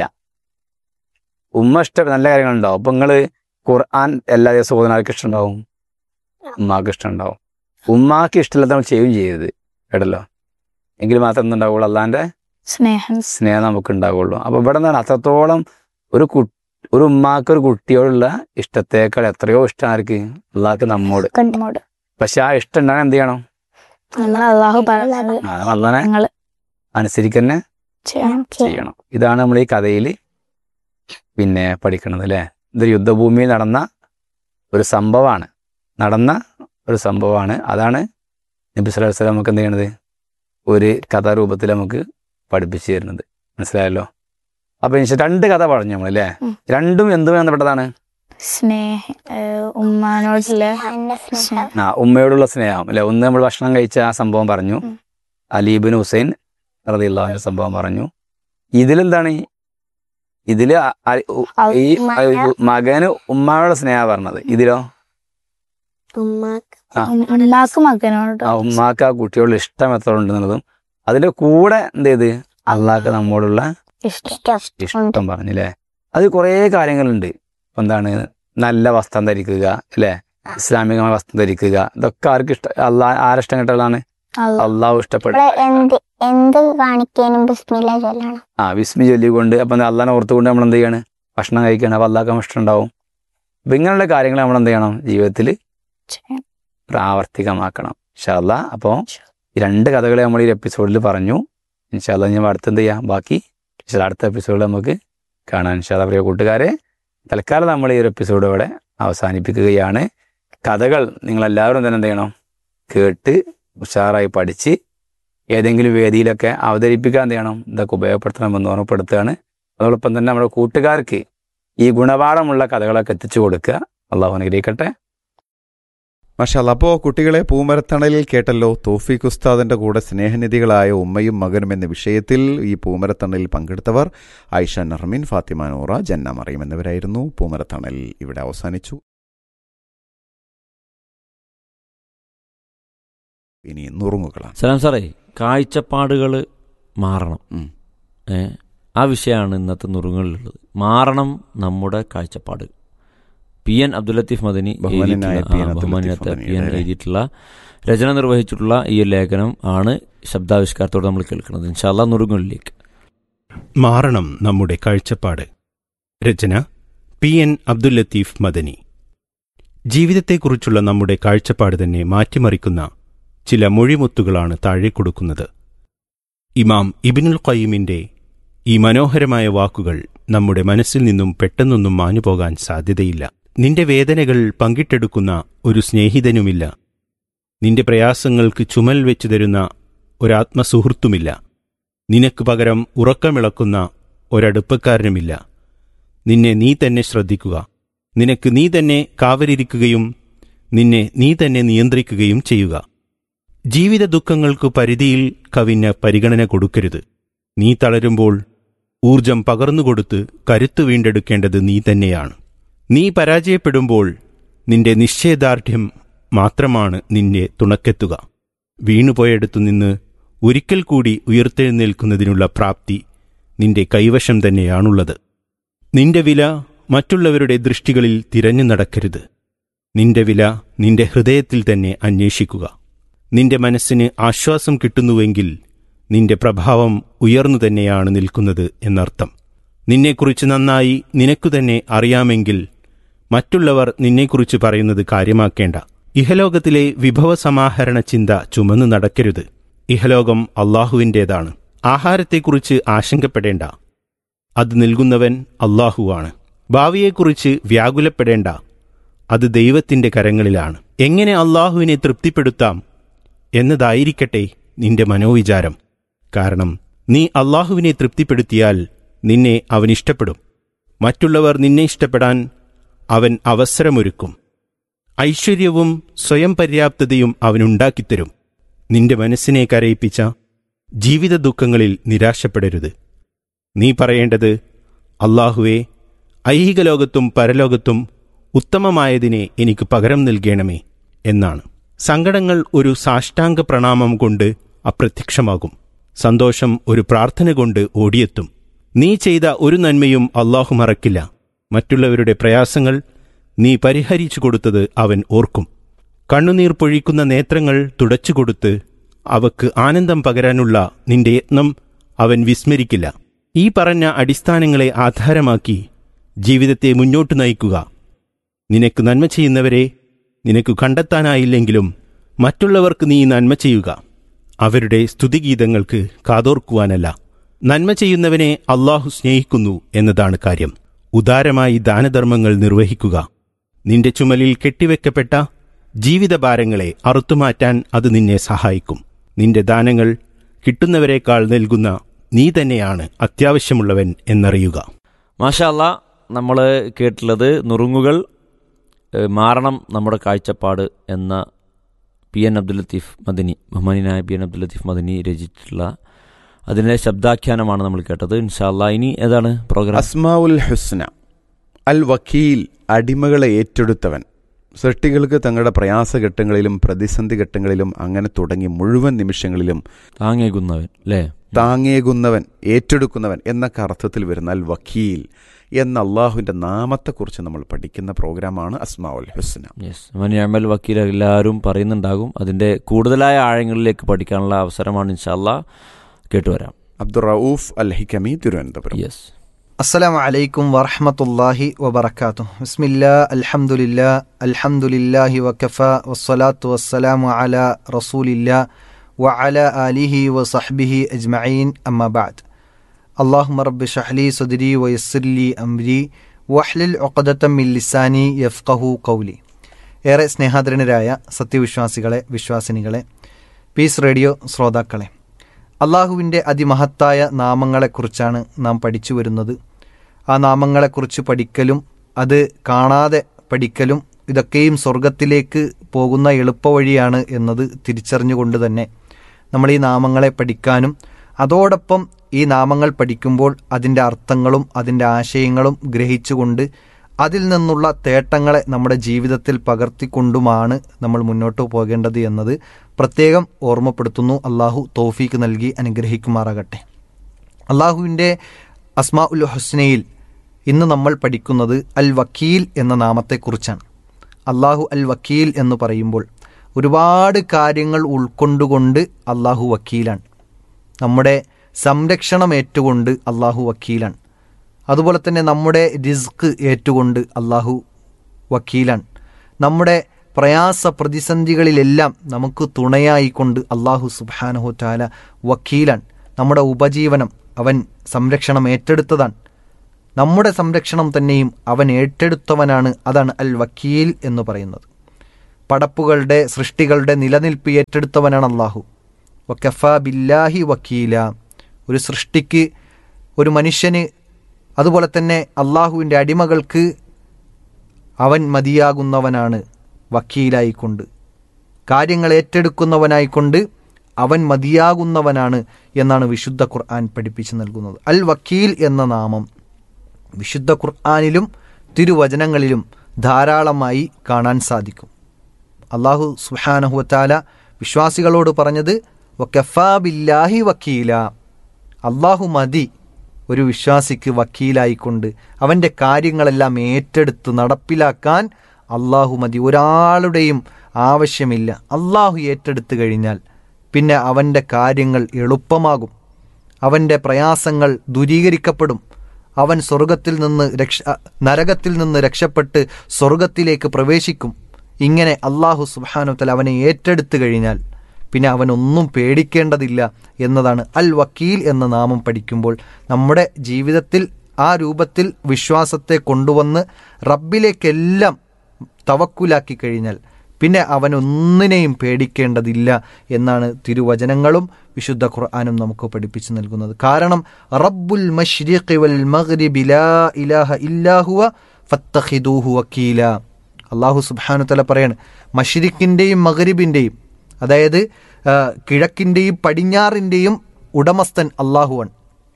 ഉമ്മ ഇഷ്ട നല്ല കാര്യങ്ങളുണ്ടാവും അപ്പൊ നിങ്ങള് ഖുർആൻ എല്ലാ ദിവസവും ഓതുന്ന ആർക്ക് ഇഷ്ടമുണ്ടാവും ഉമ്മാക്ക് ഇഷ്ടമുണ്ടാവും ഉമ്മാക്ക് ഇഷ്ടമില്ലാത്ത നമ്മൾ ചെയ്യുകയും ചെയ്യരുത് കേട്ടല്ലോ എങ്കിൽ മാത്രം എന്തുണ്ടാവുള്ളൂ അള്ളാന്റെ
സ്നേഹം
സ്നേഹം നമുക്ക് ഉണ്ടാവുള്ളൂ അപ്പൊ ഇവിടെ എന്താണ് അത്രത്തോളം ഒരു കു ഒരു ഉമ്മാക്ക് ഒരു കുട്ടിയോടുള്ള ഇഷ്ടത്തേക്കാൾ എത്രയോ ഇഷ്ടം ആർക്ക് അള്ളാഹ്ക്ക് നമ്മോട്
നമ്മോട്
പക്ഷെ ആ ഇഷ്ടം ഉണ്ടാകാൻ എന്ത് ചെയ്യണം
നമ്മൾ അള്ളാഹു പറഞ്ഞത്
ആ, അള്ളാനെ
ഞങ്ങൾ
അനുസരിക്കന്നെ
ചെയ്യണം
ചെയ്യണം ഇതാണ് നമ്മൾ ഈ കഥയിൽ പിന്നെ പഠിക്കുന്നത് അല്ലേ ഇതൊരു യുദ്ധഭൂമിയിൽ നടന്ന ഒരു സംഭവമാണ് നടന്ന ഒരു സംഭവമാണ് അതാണ് നബി സ്വല്ലല്ലാഹു അലൈഹി വസല്ലം നമുക്ക് എന്ത് ചെയ്യണത് ഒരു കഥാരൂപത്തിൽ നമുക്ക് പഠിപ്പിച്ചു തരുന്നത് മനസ്സിലായല്ലോ അപ്പൊ ഇൻഷാ രണ്ട് കഥ പറഞ്ഞു നമ്മൾ അല്ലേ
ഉം.
രണ്ടും എന്തുമായി ബന്ധപ്പെട്ടതാണ്
സ്നേഹ ഏഹ് ഉമ്മാനോടുള്ള സ്നേഹം
ആ ഉമ്മയോടുള്ള സ്നേഹം അല്ലെ ഒന്ന് നമ്മൾ ഭക്ഷണം കഴിച്ച ആ സംഭവം പറഞ്ഞു
ഉം.
അലീബിൻ ഹുസൈൻ റളിയല്ലാഹുവിന്റെ സംഭവം പറഞ്ഞു ഇതിലെന്താണ് ഇതില് അ- അ- ഉ- ഈ
മകന്
മകന് ഉമ്മയോട് സ്നേഹ പറഞ്ഞത് ഇതിലോ
ഉമ്മാക്ക്
ആ.
ഉമ്മാക്ക് മകനോട്
ആ ഉമ്മാക്ക് ആ കുട്ടിയോട് ഇഷ്ടം എത്ര ഉണ്ടെന്നുള്ളതും അതിന്റെ കൂടെ എന്ത് ചെയ്ത് അള്ളാഹ്ക്ക് നമ്മോടുള്ള
ഇഷ്ടം
ഇഷ്ടം
ഇഷ്ടം പറഞ്ഞില്ലേ അത് കുറേ കാര്യങ്ങളുണ്ട് ഇപ്പൊ എന്താണ് നല്ല വസ്ത്രം ധരിക്കുക അല്ലെ ഇസ്ലാമികമായ വസ്ത്രം ധരിക്കുക ഇതൊക്കെ ആർക്ക് ഇഷ്ടം അള്ളാഹ് ആരിഷ്ടം കിട്ടുള്ളതാണ്
അള്ളാഹ്
അള്ളാഹു ഇഷ്ടപ്പെട്ട
ഇവിടെ എന്ത് എന്ത് കാണിക്കാനും ബിസ്മില്ല ചൊല്ലണം
ആ വിസ്മി ചൊല്ലിക്കൊണ്ട് അപ്പം അള്ളാഹിനെ ഓർത്തുകൊണ്ട് നമ്മൾ എന്ത് ചെയ്യാണ് ഭക്ഷണം കഴിക്കണം അപ്പം അള്ളാഹ് ഇഷ്ടം ഉണ്ടാവും അപ്പം ഇങ്ങനെയുള്ള കാര്യങ്ങൾ നമ്മൾ എന്ത് ചെയ്യണം ജീവിതത്തിൽ
ചെയ്യണം.
പ്രാവർത്തികമാക്കണം ഇൻഷാല്ല അപ്പോൾ ഈ രണ്ട് കഥകളെ നമ്മൾ ഈ എപ്പിസോഡിൽ പറഞ്ഞു ഇൻഷാല്ല ഞാൻ അടുത്ത് എന്ത് ചെയ്യാം ബാക്കി ഇൻഷാല്ല അടുത്ത എപ്പിസോഡിൽ നമുക്ക് കാണാം ഇൻഷാല്ല പ്രിയ കൂട്ടുകാരെ തൽക്കാലം നമ്മൾ ഈ ഒരു എപ്പിസോഡ് ഇവിടെ അവസാനിപ്പിക്കുകയാണ് കഥകൾ നിങ്ങളെല്ലാവരും തന്നെ എന്ത് ചെയ്യണം കേട്ട് ഉഷാറായി പഠിച്ച് ഏതെങ്കിലും വേദിയിലൊക്കെ അവതരിപ്പിക്കാൻ എന്ത് ചെയ്യണം ഇതൊക്കെ ഉപയോഗപ്പെടുത്തണമെന്ന് ഓർമ്മപ്പെടുത്തുകയാണ് അതോടൊപ്പം തന്നെ നമ്മുടെ കൂട്ടുകാർക്ക് ഈ ഗുണപാഠമുള്ള കഥകളൊക്കെ എത്തിച്ചു കൊടുക്കുക അള്ളാഹു അനുഗ്രഹിക്കട്ടെ
മഷാല്ല അപ്പോൾ കുട്ടികളെ പൂമരത്തണലിൽ കേട്ടല്ലോ തോഫീഖ് ഉസ്താദിന്റെ കൂടെ സ്നേഹനിധികളായ ഉമ്മയും മകനും എന്ന വിഷയത്തിൽ ഈ പൂമരത്തണലിൽ പങ്കെടുത്തവർ ആയിഷ നർമിൻ ഫാത്തിമ നൂറ ജന്ന മറിയം എന്നിവരായിരുന്നു പൂമരത്തണൽ ഇവിടെ അവസാനിച്ചു ഇനി നുറുങ്ങുകളാണ്
സലാം സാറേ കാഴ്ചപ്പാടുകൾ മാറണം
ഉം.
ഏ ആ വിഷയമാണ് ഇന്നത്തെ നുറുങ്ങളിലുള്ളത് മാറണം നമ്മുടെ കാഴ്ചപ്പാട് പി എൻ അബ്ദുൽ ലത്തീഫ് മദനി
ബഹുമാന്യനായ
എഴുതിയിട്ടുള്ള-
പി. എൻ.
ആ,
അബ്ദുൽ
ബഹുമാന്യത്തെ
ലത്തീഫ്
പി എൻ
മദനിയുടെ
എഴുതിയിട്ടുള്ള രചന നിർവഹിച്ചിട്ടുള്ള ഈ ലേഖനം ആണ് ശബ്ദാവിഷ്കാരത്തോടെ നമ്മൾ കേൾക്കുന്നത് ഇൻഷാല്ല നുറുങ്ങളിലേക്ക്
മാറണം നമ്മുടെ കാഴ്ചപ്പാട് രചന പി എൻ അബ്ദുൽ ലത്തീഫ് മദനി ജീവിതത്തെക്കുറിച്ചുള്ള നമ്മുടെ കാഴ്ചപ്പാട് തന്നെ മാറ്റിമറിക്കുന്ന ചില മൊഴിമുത്തുകളാണ് താഴെ കൊടുക്കുന്നത് ഇമാം ഇബിനുൽ ഖയ്യിമിന്റെ ഈ മനോഹരമായ വാക്കുകൾ നമ്മുടെ മനസ്സിൽ നിന്നും പെട്ടെന്നൊന്നും മാഞ്ഞുപോകാൻ സാധ്യതയില്ല നിന്റെ വേദനകൾ പങ്കിട്ടെടുക്കുന്ന ഒരു സ്നേഹിതനുമില്ല നിന്റെ പ്രയാസങ്ങൾക്ക് ചുമൽ വെച്ചു തരുന്ന ഒരാത്മസുഹൃത്തുമില്ല നിനക്ക് പകരം ഉറക്കമിളക്കുന്ന ഒരടുപ്പക്കാരനുമില്ല നിന്നെ നീ തന്നെ ശ്രദ്ധിക്കുക നിനക്ക് നീ തന്നെ കാവലിരിക്കുകയും നിന്നെ നീ തന്നെ നിയന്ത്രിക്കുകയും ചെയ്യുക ജീവിത ദുഃഖങ്ങൾക്കു പരിധിയിൽ കവിഞ്ഞ പരിഗണന കൊടുക്കരുത് നീ തളരുമ്പോൾ ഊർജം പകർന്നുകൊടുത്ത് കരുത്തു വീണ്ടെടുക്കേണ്ടത് നീ തന്നെയാണ് നീ പരാജയപ്പെടുമ്പോൾ നിന്റെ നിശ്ചയദാർഢ്യം മാത്രമാണ് നിന്നെ തുണക്കെത്തുക വീണുപോയടുത്തു നിന്ന് ഒരിക്കൽ കൂടി ഉയർത്തെഴുന്നേൽക്കുന്നതിനുള്ള പ്രാപ്തി നിന്റെ കൈവശം തന്നെയാണുള്ളത് നിന്റെ വില മറ്റുള്ളവരുടെ ദൃഷ്ടികളിൽ തിരഞ്ഞു നടക്കരുത് നിന്റെ വില നിന്റെ ഹൃദയത്തിൽ തന്നെ അന്വേഷിക്കുക നിന്റെ മനസ്സിന് ആശ്വാസം കിട്ടുന്നുവെങ്കിൽ നിന്റെ പ്രഭാവം ഉയർന്നു തന്നെയാണ് നിൽക്കുന്നത് എന്നർത്ഥം നിന്നെക്കുറിച്ച് നന്നായി നിനക്കു തന്നെ അറിയാമെങ്കിൽ മറ്റുള്ളവർ നിന്നെക്കുറിച്ച് പറയുന്നത് കാര്യമാക്കേണ്ട ഇഹലോകത്തിലെ വിഭവസമാഹരണ ചിന്ത ചുമന്നു നടക്കരുത് ഇഹലോകം അള്ളാഹുവിൻ്റേതാണ് ആഹാരത്തെക്കുറിച്ച് ആശങ്കപ്പെടേണ്ട അത് നൽകുന്നവൻ അള്ളാഹുവാണ് ഭാവിയെക്കുറിച്ച് വ്യാകുലപ്പെടേണ്ട അത് ദൈവത്തിന്റെ കരങ്ങളിലാണ് എങ്ങനെ അള്ളാഹുവിനെ തൃപ്തിപ്പെടുത്താം എന്നതായിരിക്കട്ടെ നിന്റെ മനോവിചാരം കാരണം നീ അള്ളാഹുവിനെ തൃപ്തിപ്പെടുത്തിയാൽ നിന്നെ അവൻ ഇഷ്ടപ്പെടും മറ്റുള്ളവർ നിന്നെ ഇഷ്ടപ്പെടാൻ അവൻ അവസരമൊരുക്കും ഐശ്വര്യവും സ്വയം പര്യാപ്തതയും അവനുണ്ടാക്കിത്തരും നിന്റെ മനസ്സിനെ കരയിപ്പിച്ച ജീവിത ദുഃഖങ്ങളിൽ നിരാശപ്പെടരുത് നീ പറയേണ്ടത് അള്ളാഹുവെ ഐഹിക ലോകത്തും പരലോകത്തും ഉത്തമമായതിനെ എനിക്ക് പകരം നൽകണമേ എന്നാണ് സങ്കടങ്ങൾ ഒരു സാഷ്ടാംഗ പ്രണാമം കൊണ്ട് അപ്രത്യക്ഷമാകും സന്തോഷം ഒരു പ്രാർത്ഥന കൊണ്ട് ഓടിയെത്തും നീ ചെയ്ത ഒരു നന്മയും അള്ളാഹു മറക്കില്ല മറ്റുള്ളവരുടെ പ്രയാസങ്ങൾ നീ പരിഹരിച്ചു കൊടുത്തത് അവൻ ഓർക്കും കണ്ണുനീർ പൊഴിക്കുന്ന നേത്രങ്ങൾ തുടച്ചുകൊടുത്ത് അവക്ക് ആനന്ദം പകരാനുള്ള നിന്റെ യത്നം അവൻ വിസ്മരിക്കില്ല ഈ പറഞ്ഞ അടിസ്ഥാനങ്ങളെ ആധാരമാക്കി ജീവിതത്തെ മുന്നോട്ട് നയിക്കുക നിനക്ക് നന്മ ചെയ്യുന്നവരെ നിനക്ക് കണ്ടെത്താനായില്ലെങ്കിലും മറ്റുള്ളവർക്ക് നീ നന്മ ചെയ്യുക അവരുടെ സ്തുതിഗീതങ്ങൾക്ക് കാതോർക്കുവാനല്ല നന്മ ചെയ്യുന്നവനെ അള്ളാഹു സ്നേഹിക്കുന്നു എന്നതാണ് കാര്യം ഉദാരമായി ദാനധർമ്മങ്ങൾ നിർവഹിക്കുക നിന്റെ ചുമലിൽ കെട്ടിവെക്കപ്പെട്ട ജീവിതഭാരങ്ങളെ അറുത്തുമാറ്റാൻ അത് നിന്നെ സഹായിക്കും നിന്റെ ദാനങ്ങൾ കിട്ടുന്നവരെക്കാൾ നൽകുന്ന നീ തന്നെയാണ് അത്യാവശ്യമുള്ളവൻ എന്നറിയുക
മാഷല്ല നമ്മൾ കേട്ടുള്ളത് നുറുങ്ങുകൾ ഏഹ്, മാറണം നമ്മുടെ കാഴ്ചപ്പാട് എന്ന പി എൻ അബ്ദുൽ ലത്തീഫ് മദനി ബഹുമാനിനായ പി എൻ അബ്ദുൽ ലത്തീഫ് മദനി രചിച്ചിട്ടുള്ള അതിൻ്റെ ശബ്ദാഖ്യാനമാണ് നമ്മൾ കേട്ടത് ഇൻഷാല്ല ഇനി ഏതാണ് പ്രോഗ്രാം
അസ്മാഉൽ ഹുസ്ന അൽ വക്കീൽ അടിമകളെ ഏറ്റെടുത്തവൻ സൃഷ്ടികൾക്ക് തങ്ങളുടെ പ്രയാസഘട്ടങ്ങളിലും പ്രതിസന്ധി ഘട്ടങ്ങളിലും അങ്ങനെ തുടങ്ങി മുഴുവൻ നിമിഷങ്ങളിലും
താങ്ങേകുന്നവൻ അല്ലേ
താങ്ങേകുന്നവൻ ഏറ്റെടുക്കുന്നവൻ എന്നൊക്കെ അർത്ഥത്തിൽ വരുന്ന അൽ വക്കീൽ എന്ന അള്ളാഹുവിന്റെ നാമത്തെക്കുറിച്ച് നമ്മൾ പഠിക്കുന്ന പ്രോഗ്രാമാണ് അസ്മാഉൽ ഹുസ്ന
യെസ് മനിയമ്മൽ വക്കീൽ എല്ലാവരും പറയുന്നുണ്ടാകും അതിൻ്റെ കൂടുതലായ ആഴങ്ങളിലേക്ക് പഠിക്കാനുള്ള അവസരമാണ് ഇൻഷാല്ല കേട്ടുവരാം
അബ്ദുൾ റൌഫ് അൽ ഹിക്കമി തിരുവനന്തപുരം
യെസ്
السلام عليكم ورحمة الله وبركاته بسم الله الحمد لله الحمد لله وكفى والصلاة والسلام على رسول الله وعلى آله وصحبه أجمعين أما بعد اللهم رب اشرح لي صدري ويسر لي أمري واحلل عقدة من لساني يفقه قولي ഏറെ സ്നേഹാദരനരായ സത്യവിശ്വാസികളെ വിശ്വാസിനികളെ പീസ് റേഡിയോ ശ്രോതാക്കളെ അള്ളാഹുവിൻ്റെ അതിമഹത്തായ നാമങ്ങളെക്കുറിച്ചാണ് നാം പഠിച്ചു വരുന്നത് ആ നാമങ്ങളെക്കുറിച്ച് പഠിക്കലും അത് കാണാതെ പഠിക്കലും ഇതൊക്കെയും സ്വർഗത്തിലേക്ക് പോകുന്ന എളുപ്പവഴിയാണ് എന്നത് തിരിച്ചറിഞ്ഞുകൊണ്ട് തന്നെ നമ്മൾ ഈ നാമങ്ങളെ പഠിക്കാനും അതോടൊപ്പം ഈ നാമങ്ങൾ പഠിക്കുമ്പോൾ അതിൻ്റെ അർത്ഥങ്ങളും അതിൻ്റെ ആശയങ്ങളും ഗ്രഹിച്ചുകൊണ്ട് അതിൽ നിന്നുള്ള തേട്ടങ്ങളെ നമ്മുടെ ജീവിതത്തിൽ പകർത്തിക്കൊണ്ടുമാണ് നമ്മൾ മുന്നോട്ട് പോകേണ്ടത് എന്നത് പ്രത്യേകം ഓർമ്മപ്പെടുത്തുന്നു അള്ളാഹു തോഫീക്ക് നൽകി അനുഗ്രഹിക്കുമാറാകട്ടെ അള്ളാഹുവിൻ്റെ അസ്മാ ഉൽ ഹുസ്നയിൽ ഇന്ന് നമ്മൾ പഠിക്കുന്നത് അൽ വക്കീൽ എന്ന നാമത്തെക്കുറിച്ചാണ് അള്ളാഹു അൽ വക്കീൽ എന്ന് പറയുമ്പോൾ ഒരുപാട് കാര്യങ്ങൾ ഉൾക്കൊണ്ടുകൊണ്ട് അള്ളാഹു വക്കീലാണ് നമ്മുടെ സംരക്ഷണം ഏറ്റുകൊണ്ട് അള്ളാഹു വക്കീലാണ് അതുപോലെ തന്നെ നമ്മുടെ റിസ്ക് ഏറ്റുകൊണ്ട് അള്ളാഹു വക്കീലാണ് നമ്മുടെ പ്രയാസ പ്രതിസന്ധികളിലെല്ലാം നമുക്ക് തുണയായിക്കൊണ്ട് അള്ളാഹു സുബാനഹു താല വക്കീലാണ് നമ്മുടെ ഉപജീവനം അവൻ സംരക്ഷണം ഏറ്റെടുത്തതാണ് നമ്മുടെ സംരക്ഷണം തന്നെയും അവൻ ഏറ്റെടുത്തവനാണ് അതാണ് അൽ വക്കീൽ എന്ന് പറയുന്നത് പടപ്പുകളുടെ സൃഷ്ടികളുടെ നിലനിൽപ്പ് ഏറ്റെടുത്തവനാണ് അള്ളാഹു വക്കഫ ബില്ലാഹി വക്കീല ഒരു സൃഷ്ടിക്ക് ഒരു മനുഷ്യന് അതുപോലെ തന്നെ അള്ളാഹുവിൻ്റെ അടിമകൾക്ക് അവൻ മതിയാകുന്നവനാണ് വക്കീലായിക്കൊണ്ട് കാര്യങ്ങൾ ഏറ്റെടുക്കുന്നവനായിക്കൊണ്ട് അവൻ മതിയാകുന്നവനാണ് എന്നാണ് വിശുദ്ധ ഖുർആൻ പഠിപ്പിച്ചു നൽകുന്നത് അൽ വക്കീൽ എന്ന നാമം വിശുദ്ധ ഖുർആാനിലും തിരുവചനങ്ങളിലും ധാരാളമായി കാണാൻ സാധിക്കും അള്ളാഹു സുഹാനഹുവത്താല വിശ്വാസികളോട് പറഞ്ഞത് വക്കഫാ ബില്ലാഹി വക്കീല അള്ളാഹു മതി ഒരു വിശ്വാസിക്ക് വക്കീലായിക്കൊണ്ട് അവൻ്റെ കാര്യങ്ങളെല്ലാം ഏറ്റെടുത്ത് നടപ്പിലാക്കാൻ അള്ളാഹു മതി ഒരാളുടെയും ആവശ്യമില്ല അള്ളാഹു ഏറ്റെടുത്തു കഴിഞ്ഞാൽ പിന്നെ അവൻ്റെ കാര്യങ്ങൾ എളുപ്പമാകും അവൻ്റെ പ്രയാസങ്ങൾ ദൂരീകരിക്കപ്പെടും അവൻ സ്വർഗത്തിൽ നിന്ന് രക്ഷ നരകത്തിൽ നിന്ന് രക്ഷപ്പെട്ട് സ്വർഗത്തിലേക്ക് പ്രവേശിക്കും ഇങ്ങനെ അള്ളാഹു സുബാനുത്തൽ അവനെ ഏറ്റെടുത്തു കഴിഞ്ഞാൽ പിന്നെ അവനൊന്നും പേടിക്കേണ്ടതില്ല എന്നതാണ് അൽ വക്കീൽ എന്ന നാമം പഠിക്കുമ്പോൾ നമ്മുടെ ജീവിതത്തിൽ ആ രൂപത്തിൽ വിശ്വാസത്തെ കൊണ്ടുവന്ന് റബ്ബിലേക്കെല്ലാം തവക്കുലാക്കി കഴിഞ്ഞാൽ പിന്നെ അവനൊന്നിനെയും പേടിക്കേണ്ടതില്ല എന്നാണ് തിരുവചനങ്ങളും വിശുദ്ധ ഖുർആാനും നമുക്ക് പഠിപ്പിച്ചു നൽകുന്നത് കാരണം റബ്ബുൽ മഷ്രിഖി വൽ മഗ്രിബി ലാ ഇലാഹ ഇല്ലാഹുവ ഫത്തഖിദൂഹു വക്കീല അള്ളാഹു സുബ്ഹാനു തല പറയാണ് മഷ്രിഖിൻ്റെയും മഗ്രിബിൻ്റെയും അതായത് ആ, കിഴക്കിൻ്റെയും പടിഞ്ഞാറിൻ്റെയും ഉടമസ്ഥൻ അള്ളാഹുവാണ്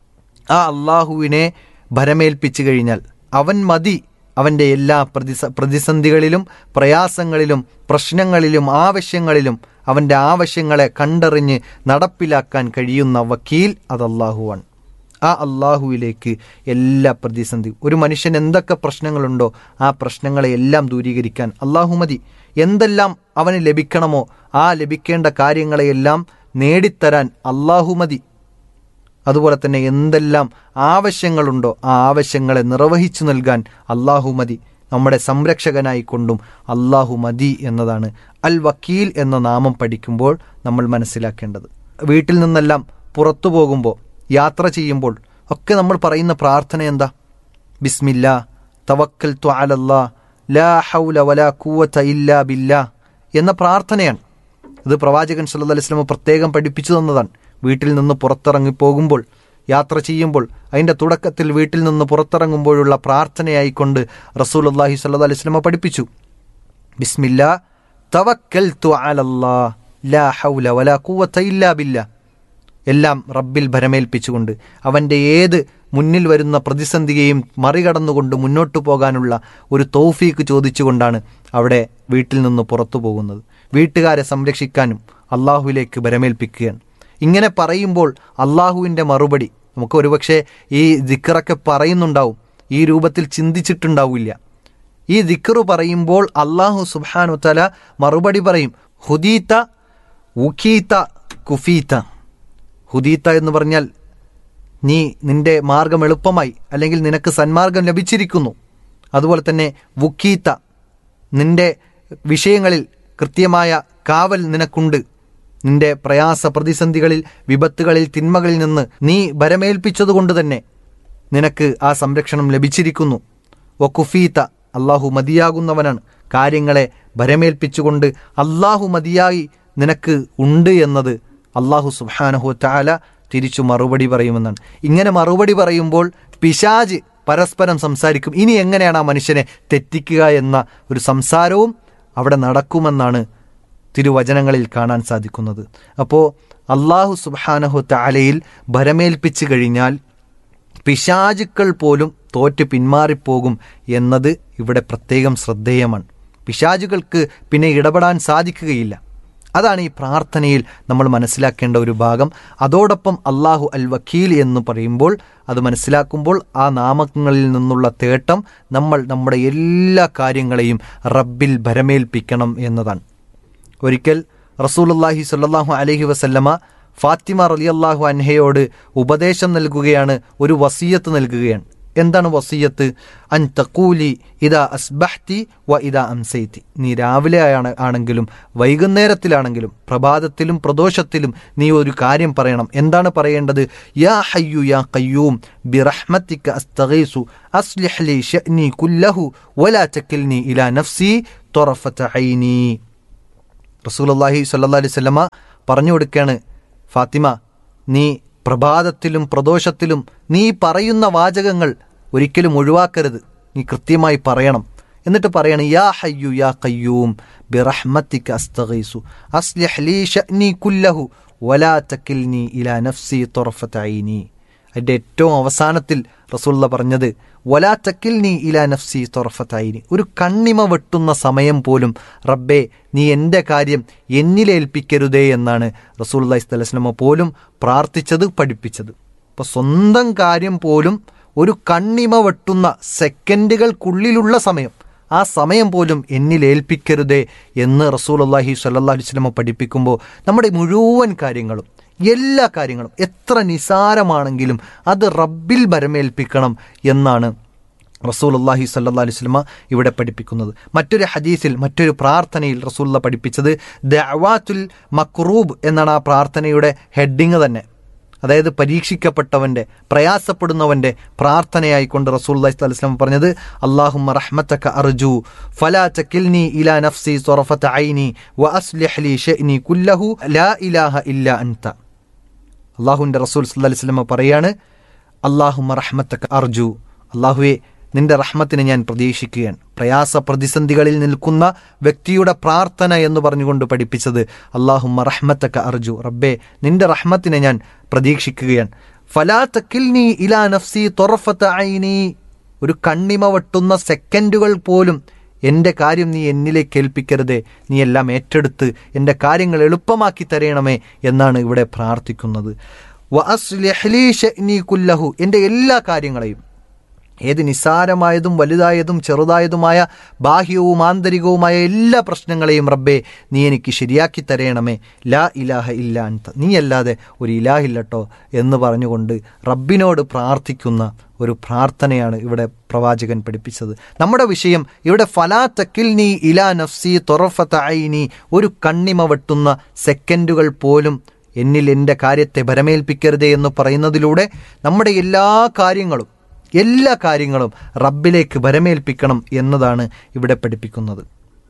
ആ അള്ളാഹുവിനെ ഭരമേൽപ്പിച്ചു കഴിഞ്ഞാൽ അവൻ മതി അവൻ്റെ എല്ലാ പ്രതിസ പ്രതിസന്ധികളിലും പ്രയാസങ്ങളിലും പ്രശ്നങ്ങളിലും ആവശ്യങ്ങളിലും അവൻ്റെ ആവശ്യങ്ങളെ കണ്ടറിഞ്ഞ് നടപ്പിലാക്കാൻ കഴിയുന്ന വക്കീൽ അത് അള്ളാഹുവാണ് ആ അള്ളാഹുവിലേക്ക് എല്ലാ പ്രതിസന്ധി ഒരു മനുഷ്യൻ എന്തൊക്കെ പ്രശ്നങ്ങളുണ്ടോ ആ പ്രശ്നങ്ങളെ എല്ലാം ദൂരീകരിക്കാൻ അള്ളാഹു മതി എന്തെല്ലാം അവന് ലഭിക്കണമോ ആ ലഭിക്കേണ്ട കാര്യങ്ങളെയെല്ലാം നേടിത്തരാൻ അള്ളാഹു മതി അതുപോലെ തന്നെ എന്തെല്ലാം ആവശ്യങ്ങളുണ്ടോ ആ ആവശ്യങ്ങളെ നിർവഹിച്ചു നൽകാൻ അള്ളാഹു മതി നമ്മുടെ സംരക്ഷകനായി കൊണ്ടും അള്ളാഹു മതി എന്നതാണ് അൽ വക്കീൽ എന്ന നാമം പഠിക്കുമ്പോൾ നമ്മൾ മനസ്സിലാക്കേണ്ടത് വീട്ടിൽ നിന്നെല്ലാം പുറത്തു പോകുമ്പോൾ യാത്ര ചെയ്യുമ്പോൾ ഒക്കെ നമ്മൾ പറയുന്ന പ്രാർത്ഥന എന്താ ബിസ്മില്ല തവക്കൽ ത്വാലല്ലാ ലാ ഹൗല വലാ കൂവത്ത ഇല്ലാ ബില്ലാ എന്ന പ്രാർത്ഥനയാണ് ഇത് പ്രവാചകൻ സല്ലല്ലാഹു അലൈഹി വസല്ലം പ്രത്യേകം പഠിപ്പിച്ചു തന്നതാണ് വീട്ടിൽ നിന്ന് പുറത്തിറങ്ങി പോകുമ്പോൾ യാത്ര ചെയ്യുമ്പോൾ അതിൻ്റെ തുടക്കത്തിൽ വീട്ടിൽ നിന്ന് പുറത്തിറങ്ങുമ്പോഴുള്ള പ്രാർത്ഥനയായിക്കൊണ്ട് റസൂലുള്ളാഹി സ്വല്ലല്ലാഹു അലൈഹി വസല്ലം പഠിപ്പിച്ചു ബിസ്മില്ല തവക്കൽതു അലല്ലാ ലാ ഹൗല വലാ ഖുവത ഇല്ലാ ബില്ലാ എല്ലാം റബ്ബിൽ ഭരമേൽപ്പിച്ചുകൊണ്ട് അവൻ്റെ ഏത് മുന്നിൽ വരുന്ന പ്രതിസന്ധിയെയും മറികടന്നുകൊണ്ട് മുന്നോട്ടു പോകാനുള്ള ഒരു തൗഫീക്ക് ചോദിച്ചുകൊണ്ടാണ് അവിടെ വീട്ടിൽ നിന്ന് പുറത്തു പോകുന്നത് വീട്ടുകാരെ സംരക്ഷിക്കാനും അള്ളാഹുവിലേക്ക് ഭരമേൽപ്പിക്കുകയാണ് ഇങ്ങനെ പറയുമ്പോൾ അള്ളാഹുവിൻ്റെ മറുപടി നമുക്ക് ഒരുപക്ഷെ ഈ ദിക്കറൊക്കെ പറയുന്നുണ്ടാവും ഈ രൂപത്തിൽ ചിന്തിച്ചിട്ടുണ്ടാവില്ല ഈ ദിക്കറ് പറയുമ്പോൾ അള്ളാഹു സുബാനു തല മറുപടി പറയും ഹുദീത്ത ഉഖീത്ത കുഫീത്ത ഹുദീത്ത എന്ന് പറഞ്ഞാൽ നീ നിന്റെ മാർഗം എളുപ്പമായി അല്ലെങ്കിൽ നിനക്ക് സന്മാർഗം ലഭിച്ചിരിക്കുന്നു അതുപോലെ തന്നെ വുക്കീത്ത നിന്റെ വിഷയങ്ങളിൽ കൃത്യമായ കാവൽ നിനക്കുണ്ട് നിന്റെ പ്രയാസ പ്രതിസന്ധികളിൽ വിപത്തുകളിൽ തിന്മകളിൽ നിന്ന് നീ ഭരമേൽപ്പിച്ചതുകൊണ്ട് തന്നെ നിനക്ക് ആ സംരക്ഷണം ലഭിച്ചിരിക്കുന്നു വക്കുഫീത്ത അള്ളാഹു മതിയാകുന്നവനാണ് കാര്യങ്ങളെ ഭരമേൽപ്പിച്ചുകൊണ്ട് അള്ളാഹു മതിയായി നിനക്ക് ഉണ്ട് എന്നത് അള്ളാഹു സുബ്ഹാനഹു താല തിരിച്ചു മറുപടി പറയുമെന്നാണ് ഇങ്ങനെ മറുപടി പറയുമ്പോൾ പിശാജ് പരസ്പരം സംസാരിക്കും ഇനി എങ്ങനെയാണ് ആ മനുഷ്യനെ തെറ്റിക്കുക എന്ന ഒരു സംസാരവും അവിടെ നടക്കുമെന്നാണ് തിരുവചനങ്ങളിൽ കാണാൻ സാധിക്കുന്നത് അപ്പോൾ അള്ളാഹു സുബ്ഹാനഹു താലയിൽ ഭരമേൽപ്പിച്ചു കഴിഞ്ഞാൽ പിശാചുക്കൾ പോലും തോറ്റ് പിന്മാറിപ്പോകും എന്നത് ഇവിടെ പ്രത്യേകം ശ്രദ്ധേയമാണ് പിശാചുകൾക്ക് പിന്നെ ഇടപെടാൻ സാധിക്കുകയില്ല അതാണ് ഈ പ്രാർത്ഥനയിൽ നമ്മൾ മനസ്സിലാക്കേണ്ട ഒരു ഭാഗം അതോടൊപ്പം അള്ളാഹു അൽ വക്കീൽ എന്ന് പറയുമ്പോൾ അത് മനസ്സിലാക്കുമ്പോൾ ആ നാമങ്ങളിൽ നിന്നുള്ള തേട്ടം നമ്മൾ നമ്മുടെ എല്ലാ കാര്യങ്ങളെയും റബ്ബിൽ ഭരമേൽപ്പിക്കണം എന്നതാണ് ഒരിക്കൽ റസൂലുള്ളാഹി സ്വല്ലല്ലാഹു അലൈഹി വസല്ലമ ഫാത്തിമ റളിയല്ലാഹു അൻഹയോട് ഉപദേശം നൽകുകയാണ് ഒരു വസീയത്ത് നൽകുകയാണ് എന്താണ് വസീയത്ത് അൻ തക്കൂലി ഇതാ അസ്ബഹ്തി വ ഇതാ അംസൈത്തി നീ രാവിലെ ആണ് ആണെങ്കിലും വൈകുന്നേരത്തിലാണെങ്കിലും പ്രഭാതത്തിലും പ്രദോഷത്തിലും നീ ഒരു കാര്യം പറയണം എന്താണ് പറയേണ്ടത് യാ ഹയ്യു യാ കയ്യൂം ബിറഹ്മത്തിക അസ്തഗീസു അസ്ലിഹ് ലി ഷഅ്നി കുല്ലഹു വലാ തക്കിൽനി ഇലാ നഫ്സി തൊറഫത ഐനി റസൂലുള്ളാഹി സ്വല്ലല്ലാഹി അലൈഹി വസല്ലമ പറഞ്ഞു കൊടുക്കുകയാണ് ഫാത്തിമ നീ പ്രഭാതത്തിലും പ്രദോഷത്തിലും നീ പറയുന്ന വാചകങ്ങൾ ഒരിക്കലും ഒഴിവാക്കരുത് നീ കൃത്യമായി പറയണം എന്നിട്ട് പറയണം യാ ഹയ്യു യാ കയ്യൂം ബിറഹ്മത്തിക അസ്തഗീസു അസ്ലിഹ് ലീ ഷഅ്നി കുല്ലഹു വലാ തക്കിൽനി ഇലാ നഫ്സി തൊറഫത ഐനി അതിൻ്റെ ഏറ്റവും അവസാനത്തിൽ റസൂള്ള പറഞ്ഞത് വലാ തക്കിൽ നീ ഇലാ നഫ്സി തൊറഫത്തായിനി ഒരു കണ്ണിമ വെട്ടുന്ന സമയം പോലും റബ്ബേ നീ എൻ്റെ കാര്യം എന്നിലേൽപ്പിക്കരുതേ എന്നാണ് റസൂല്ലാ ഇസ്തലസ്ലമ പോലും പ്രാർത്ഥിച്ചത് പഠിപ്പിച്ചത് അപ്പോൾ സ്വന്തം കാര്യം പോലും ഒരു കണ്ണിമ വെട്ടുന്ന സെക്കൻഡുകൾക്കുള്ളിലുള്ള സമയം ആ സമയം പോലും എന്നിലേൽപ്പിക്കരുതേ എന്ന് റസൂൽ അള്ളാഹി സല്ലാ വസ്ലമ പഠിപ്പിക്കുമ്പോൾ നമ്മുടെ മുഴുവൻ കാര്യങ്ങളും എല്ലാ കാര്യങ്ങളും എത്ര നിസാരമാണെങ്കിലും അത് റബ്ബിൽ ബരമേൽപ്പിക്കണം എന്നാണ് റസൂൽ അള്ളാഹി സല്ലാ അലുസ്ലമ ഇവിടെ പഠിപ്പിക്കുന്നത് മറ്റൊരു ഹദീസിൽ മറ്റൊരു പ്രാർത്ഥനയിൽ റസൂല്ല പഠിപ്പിച്ചത് ദഅവാത്തുൽ മക്രൂബ് എന്നാണ് ആ പ്രാർത്ഥനയുടെ ഹെഡിങ് തന്നെ അതായത് പരീക്ഷിക്കപ്പെട്ടവൻ്റെ പ്രയാസപ്പെടുന്നവൻ്റെ പ്രാർത്ഥനയായിക്കൊണ്ട് റസൂൽ അള്ളഹി സ്വലം പറഞ്ഞത് അള്ളാഹുമ്മ റഹ്മത്തക്ക അർജു ഫലാ തക്കിൽനി ഇലാ നഫ്സി സൊറഫത്ത് ഐനി വ അസ്ലിഹ്ലി ഷെനി കുല്ലഹു ലാ ഇലാഹ ഇല്ല അൻത അള്ളാഹുവിൻ്റെ റസൂൽ സല്ലാ വസ്ലമ പറയാണ് അള്ളാഹുമ്മ റഹ്മത്തക്ക അർജു അള്ളാഹുവെ നിന്റെ റഹ്മത്തിനെ ഞാൻ പ്രതീക്ഷിക്കുകയാണ് പ്രയാസ പ്രതിസന്ധികളിൽ നിൽക്കുന്ന വ്യക്തിയുടെ പ്രാർത്ഥന എന്ന് പറഞ്ഞുകൊണ്ട് പഠിപ്പിച്ചത് അള്ളാഹുമ്മ റഹ്മത്തക്ക അർജു റബ്ബേ നിന്റെ റഹ്മത്തിനെ ഞാൻ പ്രതീക്ഷിക്കുകയാണ് ഫലാ തക്കിൽനി ഇലാ നഫ്സി തൊറഫത്ത് ഐനി ഒരു കണ്ണിമ വെട്ടുന്ന സെക്കൻഡുകൾ പോലും എൻ്റെ കാര്യം നീ എന്നിലേക്ക് ഏൽപ്പിക്കരുതേ നീ എല്ലാം ഏറ്റെടുത്ത് എൻ്റെ കാര്യങ്ങൾ എളുപ്പമാക്കി തരയണമേ എന്നാണ് ഇവിടെ പ്രാർത്ഥിക്കുന്നത് വ അസ്ലിഹ്ലി ഷഅ്നി കുല്ലഹു എൻ്റെ എല്ലാ കാര്യങ്ങളെയും ഏത് നിസ്സാരമായതും വലുതായതും ചെറുതായതുമായ ബാഹ്യവും ആന്തരികവുമായ എല്ലാ പ്രശ്നങ്ങളെയും റബ്ബേ നീ എനിക്ക് ശരിയാക്കി തരയണമേ ലാ ഇലാഹ ഇല്ല അൻത നീയല്ലാതെ ഒരു ഇലാഹില്ലട്ടോ എന്ന് പറഞ്ഞുകൊണ്ട് റബ്ബിനോട് പ്രാർത്ഥിക്കുന്ന ഒരു പ്രാർത്ഥനയാണ് ഇവിടെ പ്രവാചകൻ പഠിപ്പിച്ചത് നമ്മുടെ വിഷയം ഇവിടെ ഫലാ തക്കിൽ നീ ഇലാ നഫ്സി തൊറഫത്ത ഐനി ഒരു കണ്ണിമ വെട്ടുന്ന സെക്കൻഡുകൾ പോലും എന്നിൽ എൻ്റെ കാര്യത്തെ ഭരമേൽപ്പിക്കരുതേ എന്ന് പറയുന്നതിലൂടെ നമ്മുടെ എല്ലാ കാര്യങ്ങളും എല്ലാ കാര്യങ്ങളും റബ്ബിലേക്ക് ഭരമേൽപ്പിക്കണം എന്നതാണ് ഇവിടെ പഠിപ്പിക്കുന്നത്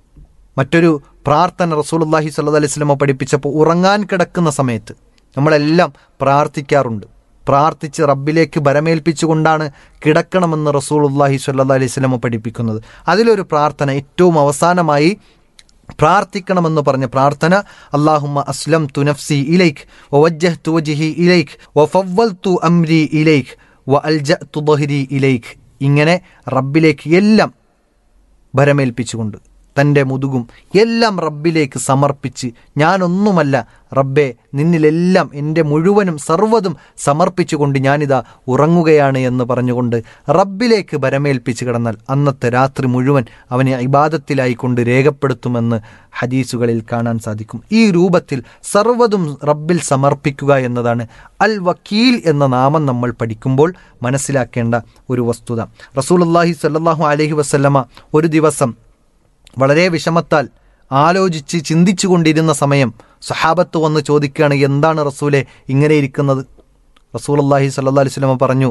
മറ്റൊരു പ്രാർത്ഥന റസൂലുല്ലാഹി സല്ലു അലൈഹി സ്വലമ പഠിപ്പിച്ചപ്പോൾ ഉറങ്ങാൻ കിടക്കുന്ന സമയത്ത് നമ്മളെല്ലാം പ്രാർത്ഥിക്കാറുണ്ട് പ്രാർത്ഥിച്ച് റബ്ബിലേക്ക് ഭരമേൽപ്പിച്ചുകൊണ്ടാണ് കിടക്കണമെന്ന് റസൂലുല്ലാഹി സല്ലു അലൈഹി സ്വലമ പഠിപ്പിക്കുന്നത് അതിലൊരു പ്രാർത്ഥന ഏറ്റവും അവസാനമായി പ്രാർത്ഥിക്കണമെന്ന് പറഞ്ഞ പ്രാർത്ഥന അള്ളാഹുമ്മ അസ്ലം തു നഫ്സി ഇലൈഖ് വജ്ജഹ് തു വജിഹി ഇലൈഖ് വഫവൽ തു അംരി ഇലൈഖ് വ അൽജ തുബഹിരി ഇലൈഖ് ഇങ്ങനെ റബ്ബിലേക്ക് എല്ലാം ഭരമേൽപ്പിച്ചുകൊണ്ട് തൻ്റെ മുതുകും എല്ലാം റബ്ബിലേക്ക് സമർപ്പിച്ച് ഞാനൊന്നുമല്ല റബ്ബെ നിന്നിലെല്ലാം എൻ്റെ മുഴുവനും സർവ്വതും സമർപ്പിച്ചുകൊണ്ട് ഞാനിതാ ഉറങ്ങുകയാണ് എന്ന് പറഞ്ഞുകൊണ്ട് റബ്ബിലേക്ക് ഭരമേൽപ്പിച്ച് കിടന്നാൽ അന്നത്തെ രാത്രി മുഴുവൻ അവനെ ഇബാദത്തിലായിക്കൊണ്ട് രേഖപ്പെടുത്തുമെന്ന് ഹദീസുകളിൽ കാണാൻ സാധിക്കും ഈ രൂപത്തിൽ സർവ്വതും റബ്ബിൽ സമർപ്പിക്കുക എന്നതാണ് അൽ വക്കീൽ എന്ന നാമം നമ്മൾ പഠിക്കുമ്പോൾ മനസ്സിലാക്കേണ്ട ഒരു വസ്തുത റസൂലുള്ളാഹി സ്വല്ലല്ലാഹു അലൈഹി വസല്ലമ ഒരു ദിവസം വളരെ വിഷമത്താൽ ആലോചിച്ച് ചിന്തിച്ചു കൊണ്ടിരുന്ന സമയം സഹാബത്ത് വന്ന് ചോദിക്കുകയാണ് എന്താണ് റസൂലെ ഇങ്ങനെ ഇരിക്കുന്നത് റസൂൽ അള്ളാഹി സല്ലാ അലൈഹി സ്വലമ പറഞ്ഞു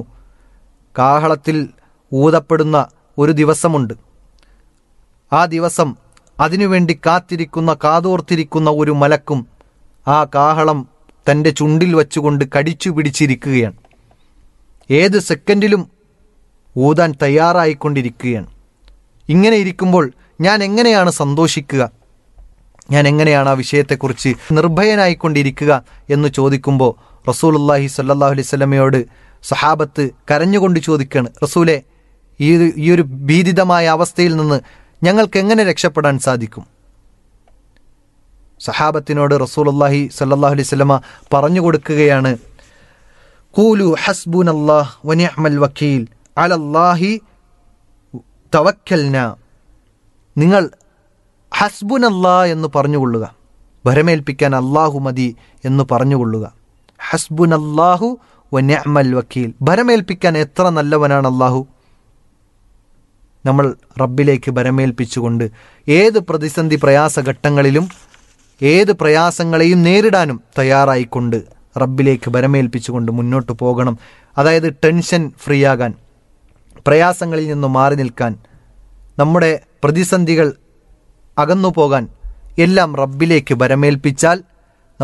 കാഹളത്തിൽ ഊതപ്പെടുന്ന ഒരു ദിവസമുണ്ട് ആ ദിവസം അതിനുവേണ്ടി കാത്തിരിക്കുന്ന കാതോർത്തിരിക്കുന്ന ഒരു മലക്കും ആ കാഹളം തൻ്റെ ചുണ്ടിൽ വച്ചുകൊണ്ട് കടിച്ചു പിടിച്ചിരിക്കുകയാണ് ഏത് സെക്കൻഡിലും ഊതാൻ തയ്യാറായിക്കൊണ്ടിരിക്കുകയാണ് ഇങ്ങനെ ഇരിക്കുമ്പോൾ ഞാൻ എങ്ങനെയാണ് സന്തോഷിക്കുക ഞാൻ എങ്ങനെയാണ് ആ വിഷയത്തെക്കുറിച്ച് നിർഭയനായിക്കൊണ്ടിരിക്കുക എന്ന് ചോദിക്കുമ്പോൾ റസൂലുല്ലാഹി സല്ലാഹു അലൈഹി സ്വലമയോട് സഹാബത്ത് കരഞ്ഞുകൊണ്ട് ചോദിക്കുകയാണ് റസൂലെ ഈ ഒരു- ഈ ഒരു ഭീതിതമായ അവസ്ഥയിൽ നിന്ന് ഞങ്ങൾക്ക് എങ്ങനെ രക്ഷപ്പെടാൻ സാധിക്കും സഹാബത്തിനോട് റസൂലുല്ലാഹി സല്ലാഹു അലൈഹി സ്വലമ പറഞ്ഞു കൊടുക്കുകയാണ് കൂലു ഹസ്ബുൻ അള്ളാഹ് വനിഅമൽ വക്കീൽ അലല്ലാഹി തവക്കൽന നിങ്ങൾ ഹസ്ബുൻ അല്ലാ എന്ന് പറഞ്ഞുകൊള്ളുക ഭരമേൽപ്പിക്കാൻ അള്ളാഹു മതി എന്ന് പറഞ്ഞുകൊള്ളുക ഹസ്ബുൻ അല്ലാഹു വനിഅമൽ വക്കീൽ ഭരമേൽപ്പിക്കാൻ എത്ര നല്ലവനാണ് അള്ളാഹു നമ്മൾ റബ്ബിലേക്ക് ഭരമേൽപ്പിച്ചുകൊണ്ട് ഏത് പ്രതിസന്ധി പ്രയാസഘട്ടങ്ങളിലും ഏത് പ്രയാസങ്ങളെയും നേരിടാനും തയ്യാറായിക്കൊണ്ട് റബ്ബിലേക്ക് ഭരമേൽപ്പിച്ചുകൊണ്ട് മുന്നോട്ട് പോകണം അതായത് ടെൻഷൻ ഫ്രീ ആകാൻ പ്രയാസങ്ങളിൽ നിന്ന് മാറി നിൽക്കാൻ നമ്മുടെ പ്രതിസന്ധികൾ അകന്നു പോകാൻ എല്ലാം റബ്ബിലേക്ക് ഭരമേൽപ്പിച്ചാൽ